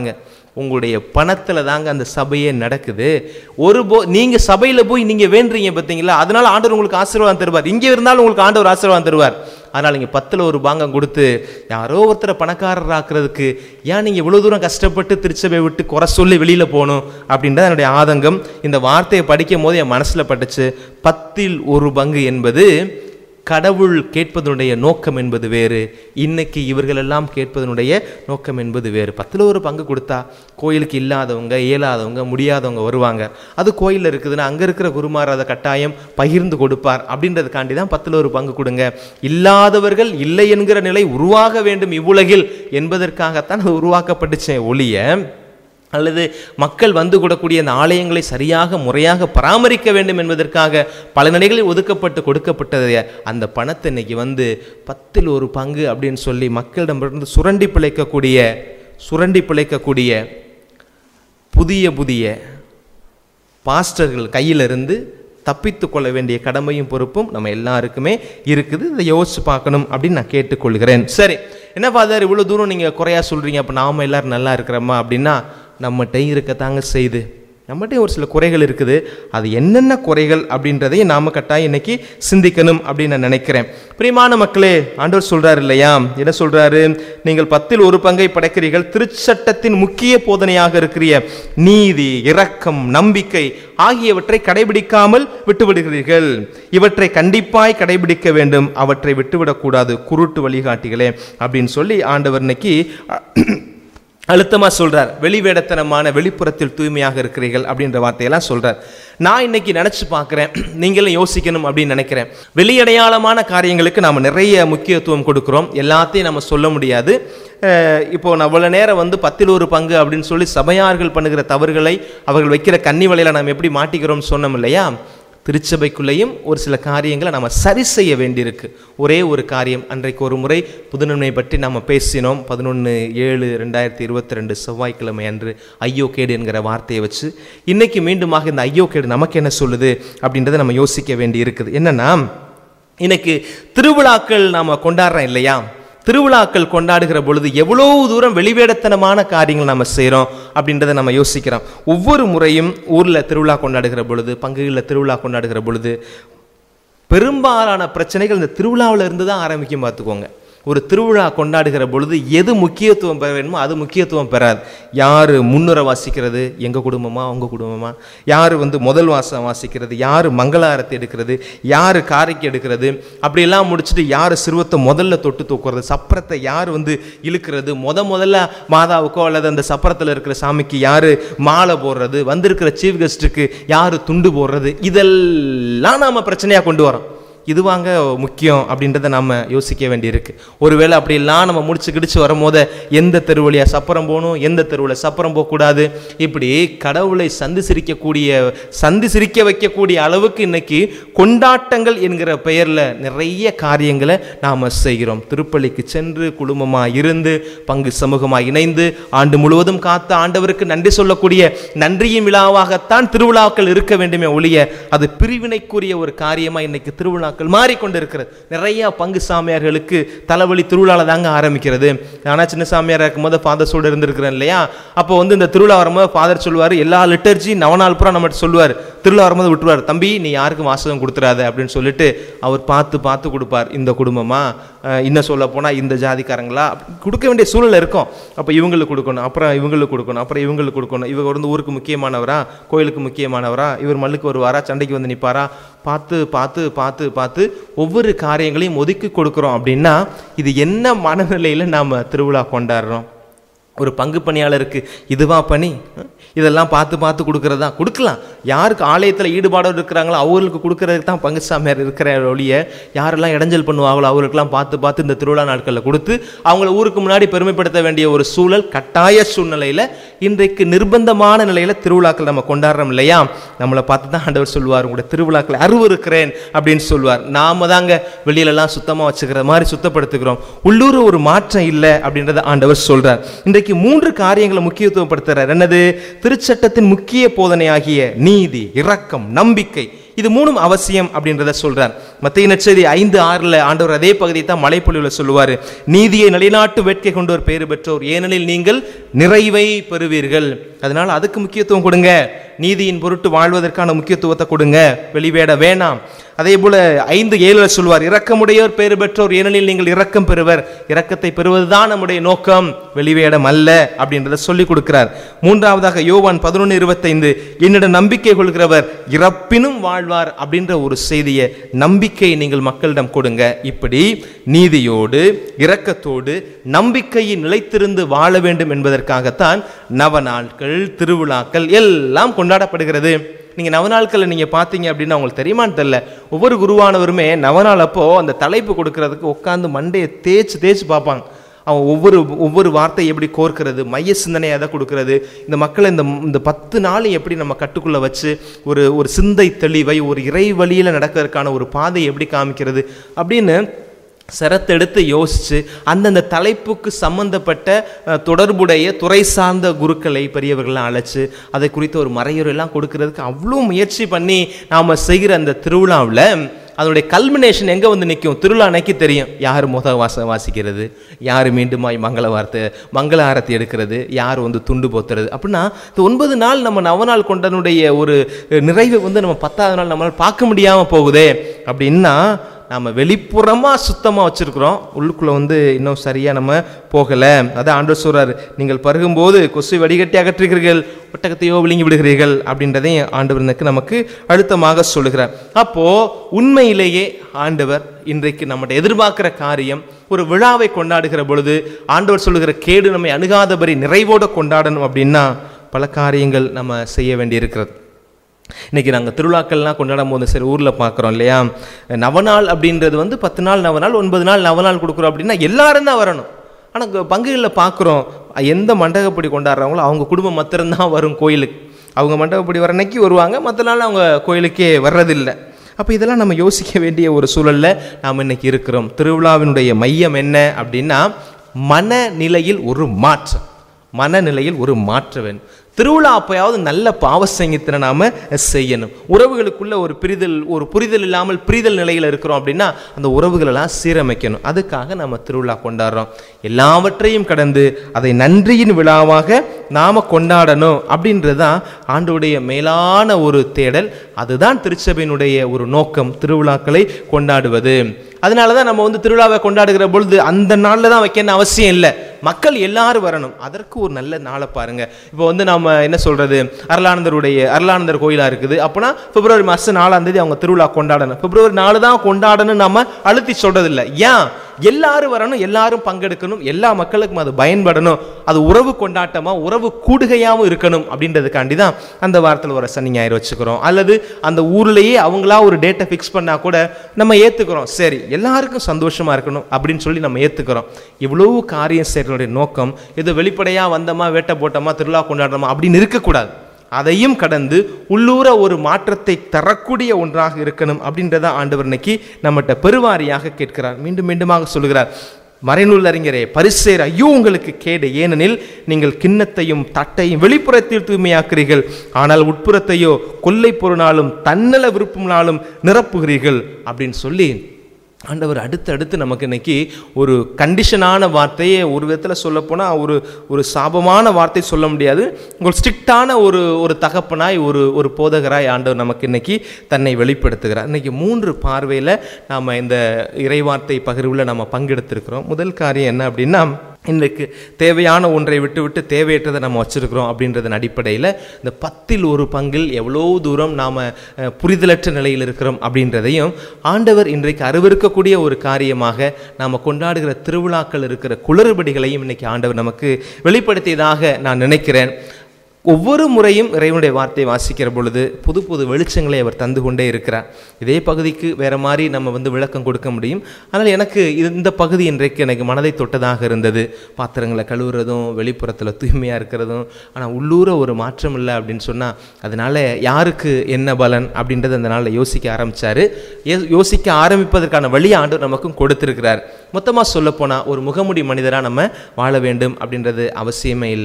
உங்களுடைய பணத்தில் தாங்க அந்த சபையே நடக்குது ஒரு போ நீங்கள் சபையில் போய் நீங்கள் வேண்டுறீங்க பார்த்தீங்களா அதனால ஆண்டவர் உங்களுக்கு ஆசீர்வாதம் தருவார் இங்கே இருந்தாலும் உங்களுக்கு ஆண்டவர் ஆசீர்வாதம் தருவார் அதனால் நீங்கள் பத்தில் ஒரு பாங்கம் கொடுத்து யாரோ ஒருத்தரை பணக்காரர் ஆக்குறதுக்கு ஏன் நீங்கள் இவ்வளோ தூரம் கஷ்டப்பட்டு திருச்சபை விட்டு குறை சொல்லி வெளியில் போகணும் அப்படின்றது என்னுடைய ஆதங்கம் இந்த வார்த்தையை படிக்கும் போது என் மனசில் பட்டுச்சு பத்தில் ஒரு பங்கு என்பது கடவுள் கேட்பதனுடைய நோக்கம் என்பது வேறு இன்னைக்கு இவர்களெல்லாம் கேட்பதனுடைய நோக்கம் என்பது வேறு பத்தில் ஒரு பங்கு கொடுத்தா கோயிலுக்கு இல்லாதவங்க இயலாதவங்க முடியாதவங்க வருவாங்க அது கோயிலில் இருக்குதுன்னா அங்கே இருக்கிற குருமார் அதை கட்டாயம் பகிர்ந்து கொடுப்பார் அப்படின்றதுக்காண்டி தான் பத்தில் ஒரு பங்கு கொடுங்க இல்லாதவர்கள் இல்லை என்கிற நிலை உருவாக வேண்டும் இவ்வுலகில் என்பதற்காகத்தான் அது உருவாக்கப்பட்டுச்சே ஒழிய அல்லது மக்கள் வந்து கூடக்கூடிய அந்த ஆலயங்களை சரியாக முறையாக பராமரிக்க வேண்டும் என்பதற்காக பல நிலைகளில் ஒதுக்கப்பட்டு கொடுக்கப்பட்டது அந்த பணத்தை இன்னைக்கு வந்து பத்தில் ஒரு பங்கு அப்படின்னு சொல்லி மக்களிடமிருந்து சுரண்டி பிழைக்கக்கூடிய சுரண்டி பிழைக்கக்கூடிய புதிய புதிய பாஸ்டர்கள் கையிலிருந்து தப்பித்து கொள்ள வேண்டிய கடமையும் பொறுப்பும் நம்ம எல்லாருக்குமே இருக்குது இதை யோசிச்சு பார்க்கணும் அப்படின்னு நான் கேட்டுக்கொள்கிறேன் சரி என்ன ஃபாதர் இவ்வளோ தூரம் நீங்கள் குறையா சொல்கிறீங்க அப்போ நாம எல்லாரும் நல்லா இருக்கிறோமா அப்படின்னா நம்மகிட்ட இருக்கத்தாங்க செய்து நம்மகிட்ட ஒரு சில குறைகள் இருக்குது அது என்னென்ன குறைகள் அப்படின்றதையும் நாம கட்டாயம் இன்னைக்கு சிந்திக்கணும் அப்படின்னு நான் நினைக்கிறேன் பிரியமான மக்களே ஆண்டவர் சொல்றாரு இல்லையா என்ன சொல்றாரு நீங்கள் பத்தில் ஒரு பங்கை படைக்கிறீர்கள் திருச்சட்டத்தின் முக்கிய போதனையாக இருக்கிற நீதி இரக்கம் நம்பிக்கை ஆகியவற்றை கடைபிடிக்காமல் விட்டுவிடுகிறீர்கள் இவற்றை கண்டிப்பாய் கடைபிடிக்க வேண்டும் அவற்றை விட்டுவிடக்கூடாது குருட்டு வழிகாட்டிகளே அப்படின்னு சொல்லி ஆண்டவர் இன்னைக்கு அழுத்தமா சொல்றார் வெளிவேடத்தனமான வெளிப்புறத்தில் தூய்மையாக இருக்கிறீர்கள் அப்படின்ற வார்த்தையெல்லாம் சொல்றார் நான் இன்னைக்கு நினைச்சு பார்க்குறேன் நீங்களும் யோசிக்கணும் அப்படின்னு நினைக்கிறேன் வெளியடையாளமான காரியங்களுக்கு நாம் நிறைய முக்கியத்துவம் கொடுக்குறோம் எல்லாத்தையும் நம்ம சொல்ல முடியாது அஹ் இப்போ நான் அவ்வளோ நேரம் வந்து பத்தில் ஒரு பங்கு அப்படின்னு சொல்லி சபையார்கள் பண்ணுகிற தவறுகளை அவர்கள் வைக்கிற கன்னி வலையில நாம் எப்படி மாட்டிக்கிறோம்னு சொன்னோம் இல்லையா திருச்சபைக்குள்ளேயும் ஒரு சில காரியங்களை நம்ம சரி செய்ய வேண்டியிருக்கு ஒரே ஒரு காரியம் அன்றைக்கு ஒரு முறை புதுநன்மை பற்றி நம்ம பேசினோம் பதினொன்று ஏழு ரெண்டாயிரத்தி இருபத்தி ரெண்டு செவ்வாய்க்கிழமை அன்று ஐயோ கேடு என்கிற வார்த்தையை வச்சு இன்னைக்கு மீண்டுமாக இந்த ஐயோ கேடு நமக்கு என்ன சொல்லுது அப்படின்றத நம்ம யோசிக்க வேண்டி இருக்குது என்னன்னா இன்னைக்கு திருவிழாக்கள் நாம் கொண்டாடுறோம் இல்லையா திருவிழாக்கள் கொண்டாடுகிற பொழுது எவ்வளவு தூரம் வெளிவேடத்தனமான காரியங்கள் நம்ம செய்கிறோம் அப்படின்றத நம்ம யோசிக்கிறோம் ஒவ்வொரு முறையும் ஊரில் திருவிழா கொண்டாடுகிற பொழுது பங்குகளில் திருவிழா கொண்டாடுகிற பொழுது பெரும்பாலான பிரச்சனைகள் இந்த திருவிழாவில் இருந்து தான் ஆரம்பிக்கும் பார்த்துக்கோங்க ஒரு திருவிழா கொண்டாடுகிற பொழுது எது முக்கியத்துவம் பெற வேணுமோ அது முக்கியத்துவம் பெறாது யார் முன்னுரை வாசிக்கிறது எங்கள் குடும்பமா உங்கள் குடும்பமா யார் வந்து முதல் வாசம் வாசிக்கிறது யார் மங்களாரத்தை எடுக்கிறது யார் காரைக்கு எடுக்கிறது அப்படியெல்லாம் முடிச்சுட்டு யார் சிறுவத்தை முதல்ல தொட்டு தூக்குறது சப்பரத்தை யார் வந்து இழுக்கிறது முத முதல்ல மாதாவுக்கோ அல்லது அந்த சப்பரத்தில் இருக்கிற சாமிக்கு யார் மாலை போடுறது வந்திருக்கிற சீஃப் கெஸ்ட்டுக்கு யார் துண்டு போடுறது இதெல்லாம் நாம் பிரச்சனையாக கொண்டு வரோம் இதுவாங்க முக்கியம் அப்படின்றத நம்ம யோசிக்க வேண்டியிருக்கு ஒருவேளை அப்படியெல்லாம் நம்ம முடிச்சு கிடிச்சு வரும்போது எந்த தெரு வழியா சப்பரம் போகணும் எந்த தெருவில் சப்பரம் போகக்கூடாது இப்படி கடவுளை சந்தி சிரிக்கக்கூடிய சந்தி சிரிக்க வைக்கக்கூடிய அளவுக்கு இன்னைக்கு கொண்டாட்டங்கள் என்கிற பெயரில் நிறைய காரியங்களை நாம் செய்கிறோம் திருப்பள்ளிக்கு சென்று குடும்பமாக இருந்து பங்கு சமூகமாக இணைந்து ஆண்டு முழுவதும் காத்த ஆண்டவருக்கு நன்றி சொல்லக்கூடிய நன்றியின் விழாவாகத்தான் திருவிழாக்கள் இருக்க வேண்டுமே ஒழிய அது பிரிவினைக்குரிய ஒரு காரியமாக இன்னைக்கு திருவிழாக்கள் மாறிக்கொண்டு இருக்கிறது நிறைய பங்கு சாமியார்களுக்கு தலைவலி திருவிழாவில் தாங்க ஆரம்பிக்கிறது ஆனால் சின்ன சாமியார் இருக்கும்போது ஃபாதர் சோடு இருந்திருக்கிறேன் இல்லையா அப்போ வந்து இந்த திருவிழா வரும்போது ஃபாதர் சொல்லுவார் எல்லா லிட்டர்ஜி நவநாள் பூரா நம்மகிட்ட சொல்லுவார் திருவிழா வரும்போது விட்டுருவார் தம்பி நீ யாருக்கும் வாசகம் கொடுத்துறாத அப்படின்னு சொல்லிட்டு அவர் பார்த்து பார்த்து கொடுப்பார் இந்த குடும்பமா அஹ் இன்னும் சொல்ல போனால் இந்த ஜாதிக்காரங்களா அப்படி கொடுக்க வேண்டிய சூழல் இருக்கும் அப்போ இவங்களுக்கு கொடுக்கணும் அப்புறம் இவங்களுக்கு கொடுக்கணும் அப்புறம் இவங்களுக்கு கொடுக்கணும் இவர் வந்து ஊருக்கு முக்கியமானவரா கோயிலுக்கு முக்கியமானவரா இவர் மல்லுக்கு வருவாரா சண்டைக்கு வந்து நிற்பாரா பார்த்து பார்த்து பார்த்து பார்த்து ஒவ்வொரு காரியங்களையும் ஒதுக்கி கொடுக்குறோம் அப்படின்னா இது என்ன மனநிலையில் நாம் திருவிழா கொண்டாடுறோம் ஒரு பங்கு பணியாளருக்கு இதுவா பணி அஹ்? இதெல்லாம் பார்த்து பார்த்து கொடுக்கறதா கொடுக்கலாம் யாருக்கு ஆலயத்தில் ஈடுபாடோடு இருக்கிறாங்களோ அவங்களுக்கு கொடுக்கறதுக்கு தான் பங்கு சாமியார் இருக்கிற ஒழிய யாரெல்லாம் இடைஞ்சல் பண்ணுவாங்களோ அவங்களுக்கெல்லாம் பார்த்து பார்த்து இந்த திருவிழா நாட்களில் கொடுத்து அவங்கள ஊருக்கு முன்னாடி பெருமைப்படுத்த வேண்டிய ஒரு சூழல் கட்டாய சூழ்நிலையில் இன்றைக்கு நிர்பந்தமான நிலையில் திருவிழாக்கள் நம்ம கொண்டாடுறோம் இல்லையா நம்மளை பார்த்து தான் ஆண்டவர் சொல்லுவார் உங்களோட திருவிழாக்களை அருவருக்கிறேன் அப்படின்னு சொல்லுவார் நாம தாங்க வெளியிலலாம் சுத்தமாக வச்சுக்கிற மாதிரி சுத்தப்படுத்துகிறோம் உள்ளூர் ஒரு மாற்றம் இல்லை அப்படின்றத ஆண்டவர் சொல்றார் இன்றைக்கு மூன்று காரியங்களை முக்கியத்துவப்படுத்துறார் என்னது திருச்சட்டத்தின் முக்கிய போதனையாகிய நீதி இரக்கம் நம்பிக்கை இது மூணும் அவசியம் அப்படின்றத சொல்றார் மத்திய நற்செய்தி ஐந்து ஆறுல ஆண்டவர் அதே பகுதியை தான் மலைப்பொழிவுல சொல்லுவாரு நீதியை நிலைநாட்டு வேட்கை கொண்டோர் பேறு பெற்றோர் ஏனெனில் நீங்கள் நிறைவை பெறுவீர்கள் அதனால அதுக்கு முக்கியத்துவம் கொடுங்க நீதியின் பொருட்டு வாழ்வதற்கான முக்கியத்துவத்தை கொடுங்க வெளிவேட வேணாம் அதே போல ஐந்து ஏழுல சொல்வார் இரக்கமுடையோர் பேறு பெற்றோர் ஏனெனில் நீங்கள் இரக்கம் பெறுவர் இரக்கத்தை பெறுவதுதான் நம்முடைய நோக்கம் வெளிவேடம் அல்ல அப்படின்றத சொல்லி கொடுக்கிறார் மூன்றாவதாக யோவான் பதினொன்று இருபத்தைந்து என்னிடம் நம்பிக்கை கொள்கிறவர் இறப்பினும் வாழ்வார் அப்படின்ற ஒரு செய்தியை நம்பிக்கை நீங்கள் மக்களிடம் கொடுங்க இப்படி நீதியோடு இரக்கத்தோடு நம்பிக்கையை நிலைத்திருந்து வாழ வேண்டும் என்பதற்காகத்தான் நவநாட்கள் திருவிழாக்கள் எல்லாம் கொண்டாடப்படுகிறது நீங்கள் நவநாட்களை நீங்கள் பார்த்தீங்க அப்படின்னா உங்களுக்கு தெரியுமான்னு தெரில ஒவ்வொரு குருவானவருமே நவநாள் அப்போ அந்த தலைப்பு கொடுக்கறதுக்கு உட்காந்து மண்டையை தேய்ச்சி தேய்ச்சி பார்ப்பாங்க அவன் ஒவ்வொரு ஒவ்வொரு வார்த்தை எப்படி கோர்க்கிறது மைய சிந்தனை எதை கொடுக்கறது இந்த மக்களை இந்த இந்த பத்து நாள் எப்படி நம்ம கட்டுக்குள்ளே வச்சு ஒரு ஒரு சிந்தை தெளிவை ஒரு இறை வழியில் நடக்கிறதுக்கான ஒரு பாதை எப்படி காமிக்கிறது அப்படின்னு சிரத்தெடுத்து யோசித்து அந்தந்த தலைப்புக்கு சம்பந்தப்பட்ட அஹ், தொடர்புடைய துறை சார்ந்த குருக்களை பெரியவர்கள்லாம் அழைச்சு அதை குறித்த ஒரு மறையுறையெல்லாம் கொடுக்கறதுக்கு அவ்வளோ முயற்சி பண்ணி நாம் செய்கிற அந்த திருவிழாவில் அதனுடைய கல்மினேஷன் எங்கே வந்து நிற்கும் திருவிழா அன்னைக்கு தெரியும் யார் முத வாச வாசிக்கிறது யார் மீண்டுமாய் மங்கள வார்த்தை மங்கள ஆரத்தி எடுக்கிறது யார் வந்து துண்டு போத்துறது அப்படின்னா இந்த ஒன்பது நாள் நம்ம நவநாள் கொண்டனுடைய ஒரு நிறைவை வந்து நம்ம பத்தாவது நாள் நம்மளால் பார்க்க முடியாமல் போகுதே அப்படின்னா நாம் வெளிப்புறமாக சுத்தமாக வச்சுருக்குறோம் உள்ளுக்குள்ளே வந்து இன்னும் சரியாக நம்ம போகலை அதான் ஆண்டவர் சொல்றாரு நீங்கள் பருகும்போது கொசு வடிகட்டி அகற்றுகிறீர்கள் ஒட்டகத்தையோ விழுங்கி விடுகிறீர்கள் அப்படின்றதையும் ஆண்டவர் எனக்கு நமக்கு அழுத்தமாக சொல்லுகிறார் அப்போது உண்மையிலேயே ஆண்டவர் இன்றைக்கு நம்மகிட்ட எதிர்பார்க்கிற காரியம் ஒரு விழாவை கொண்டாடுகிற பொழுது ஆண்டவர் சொல்லுகிற கேடு நம்மை அணுகாதபடி நிறைவோடு கொண்டாடணும் அப்படின்னா பல காரியங்கள் நம்ம செய்ய வேண்டியிருக்கிறது இன்னைக்கு நாங்கள் திருவிழாக்கள்லாம் கொண்டாடும் போது சரி ஊரில் பார்க்குறோம் இல்லையா நவநாள் அப்படின்றது வந்து பத்து நாள் நவநாள் ஒன்பது நாள் நவநாள் கொடுக்குறோம் அப்படின்னா எல்லாரும் தான் வரணும் ஆனால் பங்குகளில் பார்க்குறோம் எந்த மண்டகப்படி கொண்டாடுறாங்களோ அவங்க குடும்பம் மாத்திரம்தான் வரும் கோயிலுக்கு அவங்க மண்டபப்படி வர அன்னைக்கு வருவாங்க மற்ற நாள் அவங்க கோயிலுக்கே வர்றதில்லை அப்போ இதெல்லாம் நம்ம யோசிக்க வேண்டிய ஒரு சூழல்ல நாம் இன்னைக்கு இருக்கிறோம் திருவிழாவினுடைய மையம் என்ன அப்படின்னா மனநிலையில் ஒரு மாற்றம் மனநிலையில் ஒரு மாற்ற வேண்டும் திருவிழா அப்பயாவது நல்ல பாவ சங்கீத்தனை நாம செய்யணும் உறவுகளுக்குள்ள ஒரு பிரிதல் ஒரு புரிதல் இல்லாமல் பிரிதல் நிலையில் இருக்கிறோம் அப்படின்னா அந்த உறவுகளெல்லாம் சீரமைக்கணும் அதுக்காக நம்ம திருவிழா கொண்டாடுறோம் எல்லாவற்றையும் கடந்து அதை நன்றியின் விழாவாக நாம கொண்டாடணும் அப்படின்றது தான் ஆண்டோடைய மேலான ஒரு தேடல் அதுதான் திருச்சபையினுடைய ஒரு நோக்கம் திருவிழாக்களை கொண்டாடுவது அதனால தான் நம்ம வந்து திருவிழாவை கொண்டாடுகிற பொழுது அந்த நாளில் தான் வைக்கணும் அவசியம் இல்லை மக்கள் எல்லாரும் வரணும் அதற்கு ஒரு நல்ல நாளை பாருங்க இப்போ வந்து நாம என்ன சொல்றது அருளானந்தருடைய அருளானந்தர் கோயிலா இருக்குது அப்போனா பிப்ரவரி மாதம் நாலாம் தேதி அவங்க திருவிழா கொண்டாடணும் பிப்ரவரி நாலு தான் கொண்டாடணும் நாம அழுத்தி சொல்றது இல்லை ஏன் எல்லாரும் வரணும் எல்லாரும் பங்கெடுக்கணும் எல்லா மக்களுக்கும் அது பயன்படணும் அது உறவு கொண்டாட்டமா உறவு கூடுகையாகவும் இருக்கணும் அப்படின்றதுக்காண்டி தான் அந்த வாரத்தில் வர சனி ஞாயிறு வச்சுக்கிறோம் அல்லது அந்த ஊர்லேயே அவங்களா ஒரு டேட்டை ஃபிக்ஸ் பண்ணா கூட நம்ம ஏற்றுக்கிறோம் சரி எல்லாருக்கும் சந்தோஷமா இருக்கணும் அப்படின்னு சொல்லி நம்ம ஏற்றுக்கிறோம் இவ்வளவு காரியம் செய்கிறனுடைய நோக்கம் ஏதோ வெளிப்படையாக வந்தோமா வேட்டை போட்டோமா திருவிழா கொண்டாடுறோமா அப்படின்னு இருக்கக்கூடாது அதையும் கடந்து உள்ளூர ஒரு மாற்றத்தை தரக்கூடிய ஒன்றாக இருக்கணும் அப்படின்றத ஆண்டவர் இன்னைக்கு நம்மகிட்ட பெருவாரியாக கேட்கிறார் மீண்டும் மீண்டுமாக சொல்லுகிறார் மறைநூல் அறிஞரே பரிசேர் ஐயோ உங்களுக்கு கேடு ஏனெனில் நீங்கள் கிண்ணத்தையும் தட்டையும் வெளிப்புறத்தில் தூய்மையாக்குறீர்கள் ஆனால் உட்புறத்தையோ கொல்லை பொருளாலும் தன்னல விருப்பம்னாலும் நிரப்புகிறீர்கள் அப்படின்னு சொல்லி ஆண்டவர் அடுத்து அடுத்து நமக்கு இன்னைக்கு ஒரு கண்டிஷனான வார்த்தையை ஒரு விதத்தில் சொல்லப்போனால் ஒரு ஒரு சாபமான வார்த்தை சொல்ல முடியாது ஒரு ஸ்ட்ரிக்டான ஒரு ஒரு தகப்பனாய் ஒரு ஒரு போதகராய் ஆண்டவர் நமக்கு இன்னைக்கு தன்னை வெளிப்படுத்துகிறார் இன்னைக்கு மூன்று பார்வையில் நாம் இந்த இறைவார்த்தை பகிர்வில் நம்ம பங்கெடுத்திருக்கிறோம் முதல் காரியம் என்ன அப்படின்னா இன்றைக்கு தேவையான ஒன்றை விட்டு விட்டு தேவையற்றதை நம்ம வச்சிருக்கிறோம் அப்படின்றதன் அடிப்படையில் இந்த பத்தில் ஒரு பங்கில் எவ்வளோ தூரம் நாம் புரிதலற்ற நிலையில் இருக்கிறோம் அப்படின்றதையும் ஆண்டவர் இன்றைக்கு அருவருக்கக்கூடிய ஒரு காரியமாக நாம் கொண்டாடுகிற திருவிழாக்கள் இருக்கிற குளறுபடிகளையும் இன்னைக்கு ஆண்டவர் நமக்கு வெளிப்படுத்தியதாக நான் நினைக்கிறேன் ஒவ்வொரு முறையும் இறைவனுடைய வார்த்தையை வாசிக்கிற பொழுது புது புது வெளிச்சங்களை அவர் தந்து கொண்டே இருக்கிறார் இதே பகுதிக்கு வேற மாதிரி நம்ம வந்து விளக்கம் கொடுக்க முடியும் ஆனால் எனக்கு இது- இந்த பகுதி இன்றைக்கு எனக்கு மனதை தொட்டதாக இருந்தது பாத்திரங்களை கழுவுறதும் வெளிப்புறத்தில் தூய்மையாக இருக்கிறதும் ஆனால் உள்ளூர ஒரு மாற்றம் இல்லை அப்படின்னு சொன்னால் அதனால யாருக்கு என்ன பலன் அப்படின்றத அந்த நாளில் யோசிக்க ஆரம்பிச்சாரு யோ- யோசிக்க ஆரம்பிப்பதற்கான வழி ஆண்டு நமக்கும் கொடுத்திருக்கிறார் மொத்தமாக சொல்லப்போனால் ஒரு முகமுடி மனிதராக நம்ம வாழ வேண்டும் அப்படின்றது அவசியமே இல்லை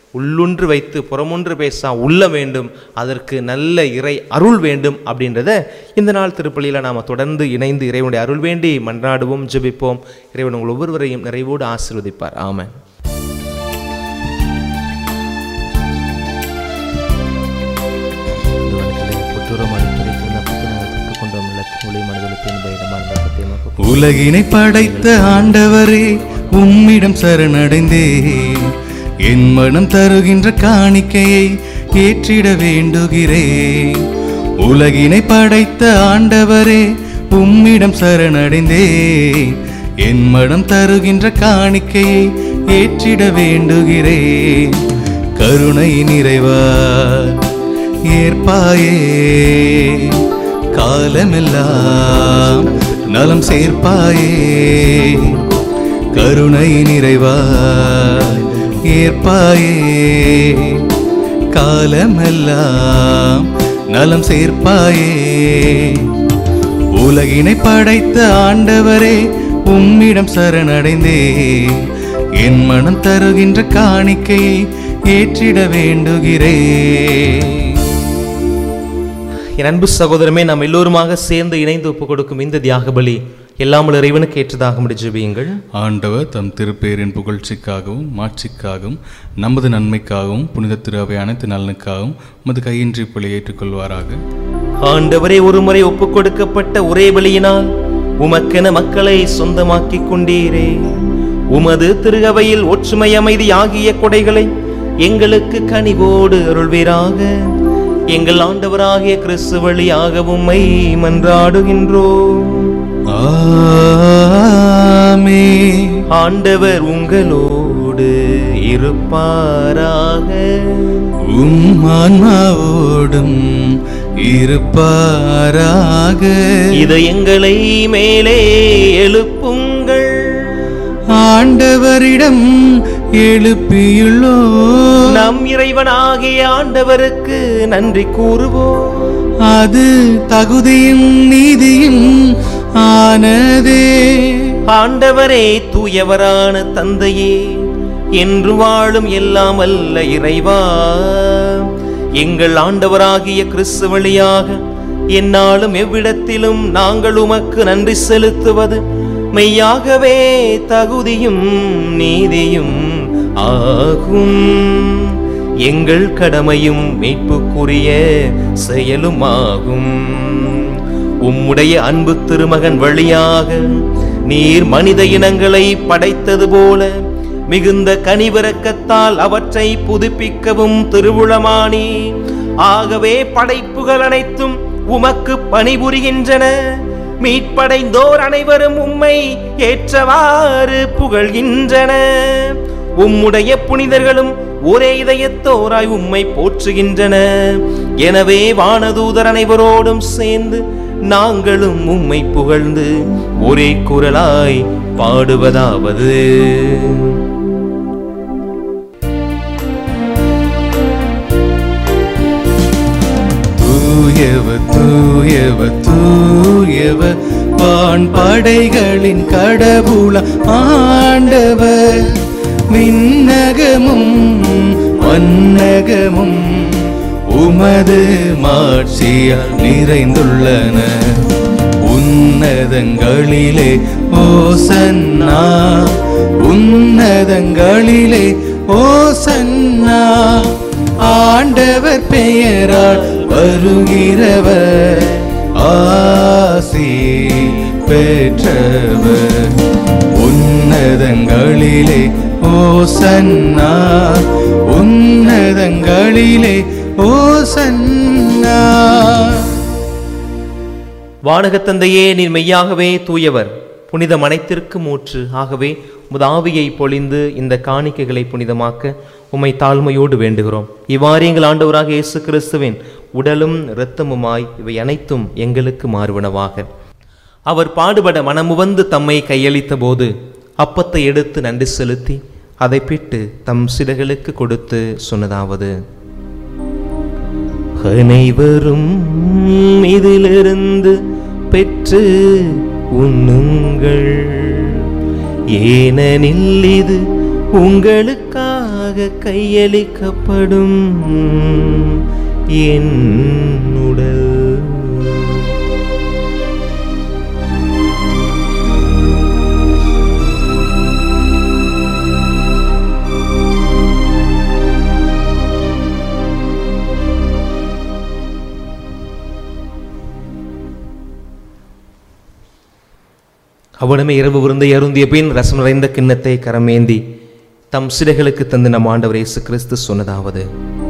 உள்ளொன்று வைத்து புறமொன்று பேசா உள்ள வேண்டும் அதற்கு நல்ல இறை அருள் வேண்டும் அப்படின்றத இந்த நாள் திருப்பலியில் நாம் தொடர்ந்து இணைந்து இறைவனுடைய அருள் வேண்டி மன்றாடுவோம் ஜெபிப்போம் இறைவன் உங்கள் ஒவ்வொருவரையும் நிறைவோடு ஆசீர்வதிப்பார் ஆமென் உலகினை படைத்த ஆண்டவரே உம்மிடம் சரணடைந்தே என் மனம் தருகின்ற காணிக்கையை ஏற்றிட வேண்டுகிறேன் உலகினை படைத்த ஆண்டவரே உம்மிடம் சரணடைந்தே என் மனம் தருகின்ற காணிக்கையை ஏற்றிட வேண்டுகிறேன் கருணை நிறைவா ஏற்பாயே காலமெல்லாம் நலம் சேர்ப்பாயே கருணை நிறைவா ஏற்பாயே காலமெல்லாம் நலம் சேர்ப்பாயே உலகினை படைத்த ஆண்டவரே உம்மிடம் சரணடைந்தே என் மனம் தருகின்ற காணிக்கையை ஏற்றிட வேண்டுகிறேன் என் அன்பு சகோதரமே நாம் எல்லோருமாக சேர்ந்து இணைந்து ஒப்புக் கொடுக்கும் இந்த தியாக பலி எல்லாமல் இறைவனுக்கு ஏற்றதாக முடிஜபியுங்கள் ஆண்டவர் தம் திருப்பேரின் புகழ்ச்சிக்காகவும் மாட்சிக்காகவும் நமது நன்மைக்காகவும் புனித திருவை அனைத்து நலனுக்காகவும் மது கையின்றி பலி ஏற்றுக்கொள்வாராக ஆண்டவரே ஒரு முறை ஒப்புக் கொடுக்கப்பட்ட ஒரே பலியினால் உமக்கென மக்களை சொந்தமாக்கிக் கொண்டீரே உமது திருகவையில் ஒற்றுமை அமைதி ஆகிய கொடைகளை எங்களுக்கு கனிவோடு அருள்வீராக எங்கள் ஆண்டவராகிய கிறிஸ்து வழியாக உம்மை மன்றாடுகின்றோம் ஆமே ஆண்டவர் உங்களோடு இருப்பாராக உம் ஆன்மாவோடும் இருப்பாராக இதயங்களை மேலே எழுப்புங்கள் ஆண்டவரிடம் எழுப்பியுள்ளோ நம் இறைவனாகிய ஆண்டவருக்கு நன்றி கூறுவோம் அது தகுதியும் நீதியும் ஆனதே ஆண்டவரே தூயவரான தந்தையே என்று வாழும் எல்லாம் அல்ல இறைவா எங்கள் ஆண்டவராகிய கிறிஸ்து வழியாக என்னாலும் எவ்விடத்திலும் நாங்கள் உமக்கு நன்றி செலுத்துவது மெய்யாகவே தகுதியும் நீதியும் ஆகும் எங்கள் கடமையும் மீட்புக்குரிய செயலுமாகும் உம்முடைய அன்பு திருமகன் வழியாக நீர் மனித இனங்களை படைத்தது போல மிகுந்த கனிவிரக்கத்தால் அவற்றை புதுப்பிக்கவும் திருவுளமானி ஆகவே படைப்புகள் அனைத்தும் உமக்கு பணிபுரிகின்றன மீட்படைந்தோர் அனைவரும் உம்மை ஏற்றவாறு புகழ்கின்றன உம்முடைய புனிதர்களும் ஒரே இதயத்தோராய் உம்மை போற்றுகின்றன எனவே வானதூதர் அனைவரோடும் சேர்ந்து நாங்களும் உம்மை புகழ்ந்து ஒரே குரலாய் பாடுவதாவது தூயவ தூயவ தூயவ வான் படைகளின் கடவுள ஆண்டவர் விண்ணகமும் மன்னகமும் உமது மாட்சியால் நிறைந்துள்ளன உன்னதங்களிலே ஓசன்னா உன்னதங்களிலே ஓசன்னா ஆண்டவர் பெயரால் வருகிறவர் ஆசி பெற்றவர் உன்னதங்களிலே ஓசன்னா உன்னதங்களிலே ஓசன்னா வானகத் தந்தையே நீர் மெய்யாகவே தூயவர் புனிதம் அனைத்திற்கும் ஊற்று ஆகவே உமது ஆவியை பொழிந்து இந்த காணிக்கைகளை புனிதமாக்க உம்மை தாழ்மையோடு வேண்டுகிறோம் இவ்வாறு எங்கள் ஆண்டவராக இயேசு கிறிஸ்துவின் உடலும் இரத்தமுமாய் இவை அனைத்தும் எங்களுக்கு மாறுவனவாக அவர் பாடுபட மனமுவந்து தம்மை கையளித்த போது அப்பத்தை எடுத்து நன்றி செலுத்தி அதை பிட்டு தம் சிலைகளுக்கு கொடுத்து சொன்னதாவது அனைவரும் இதிலிருந்து பெற்று உண்ணுங்கள் ஏனெனில் இது உங்களுக்காக உமக்காக கையளிக்கப்படும் என் உடல் அவனமே இரவு விருந்தை அருந்திய பின் ரசம் நிறைந்த கிண்ணத்தை கரமேந்தி தம் சிலைகளுக்கு தந்து நம் ஆண்டவர் இயேசு கிறிஸ்து சொன்னதாவது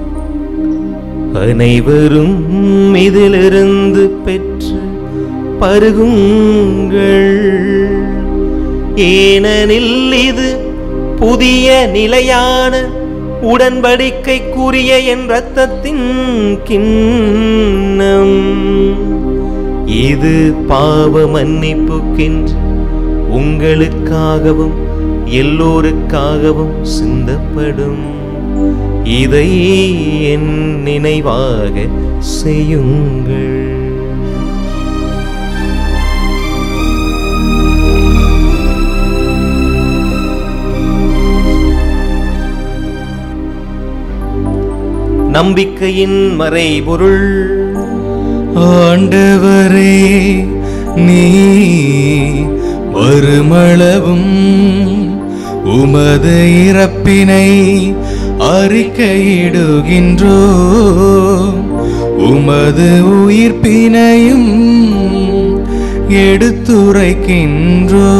அனைவரும் இதிலிருந்து பெற்று பருகுங்கள் ஏனெனில் இது புதிய நிலையான உடன்படிக்கைக்குரிய என் இரத்தத்தின் கிண்ணம் இது பாவ மன்னிப்புக்கென்று உங்களுக்காகவும் எல்லோருக்காகவும் சிந்தப்படும் இதை என் நினைவாக செய்யுங்கள் நம்பிக்கையின் மறைபொருள் ஆண்டவரே நீ வருமளவும் உமது இறப்பினை அறிக்கையிடுகின்றோ உமது உயிர்ப்பினையும் எடுத்துரைக்கின்றோ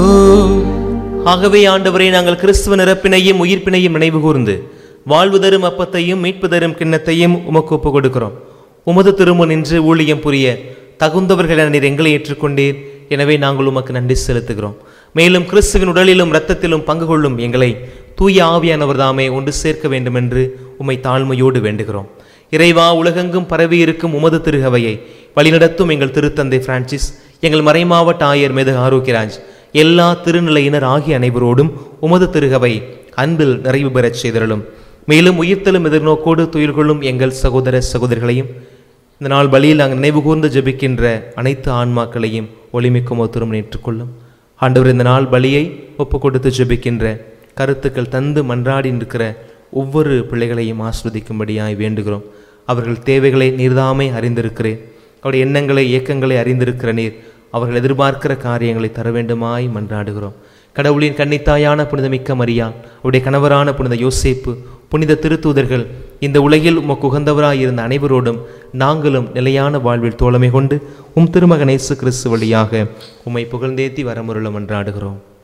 ஆகவே ஆண்டவரை நாங்கள் கிறிஸ்துவ நிரப்பினையும் உயிர்ப்பினையும் நினைவு கூர்ந்து வாழ்வு தரும் அப்பத்தையும் மீட்பு தரும் கிண்ணத்தையும் உமக்கு ஒப்புக் கொடுக்கிறோம் உமது திருமுன் நின்று ஊழியம் புரிய தகுந்தவர்கள் என நீர் எங்களை ஏற்றுக்கொண்டீர் எனவே நாங்கள் உமக்கு நன்றி செலுத்துகிறோம் மேலும் கிறிஸ்துவின் உடலிலும் இரத்தத்திலும் பங்கு கொள்ளும் எங்களை தூய ஆவியானவர் தாமே ஒன்று சேர்க்க வேண்டும் என்று உம்மை தாழ்மையோடு வேண்டுகிறோம் இறைவா உலகெங்கும் பரவி இருக்கும் உமது திருகவையை வழிநடத்தும் எங்கள் திருத்தந்தை பிரான்சிஸ் எங்கள் மறைமாவட்ட ஆயர் மேது ஆரோக்கியராஜ் எல்லா திருநிலையினர் ஆகிய அனைவரோடும் உமது திருகவை அன்பில் நிறைவு பெறச் செய்தருளும் மேலும் உயிர்த்தலும் எதிர்நோக்கோடு துயில் கொள்ளும் எங்கள் சகோதர சகோதரிகளையும் இந்த நாள் பலியில் நாங்கள் நினைவு கூர்ந்து ஜெபிக்கின்ற அனைத்து ஆன்மாக்களையும் ஒளிமிக்கும் ஒத்துரும் ஏற்றுக்கொள்ளும் ஆண்டவர் இந்த நாள் பலியை ஒப்பு கொடுத்து ஜெபிக்கின்ற கருத்துக்கள் தந்து மன்றாடி நிற்கிற ஒவ்வொரு பிள்ளைகளையும் ஆஸ்வதிக்கும்படியாய் வேண்டுகிறோம் அவர்கள் தேவைகளை நீர்தாமே அறிந்திருக்கிறேன் அவருடைய எண்ணங்களை இயக்கங்களை அறிந்திருக்கிற நீர் அவர்கள் எதிர்பார்க்கிற காரியங்களை தர வேண்டுமாய் மன்றாடுகிறோம் கடவுளின் கன்னித்தாயான புனிதமிக்க மரியா அவருடைய கணவரான புனித யோசேப்பு புனித திருத்தூதர்கள் இந்த உலகில் உமக்கு உகந்தவராய் இருந்த அனைவரோடும் நாங்களும் நிலையான வாழ்வில் தோழமை கொண்டு உம் திருமகன் இயேசு கிறிஸ்து வழியாக உம்மை புகழ்ந்தேத்தி வரமுருள மன்றாடுகிறோம்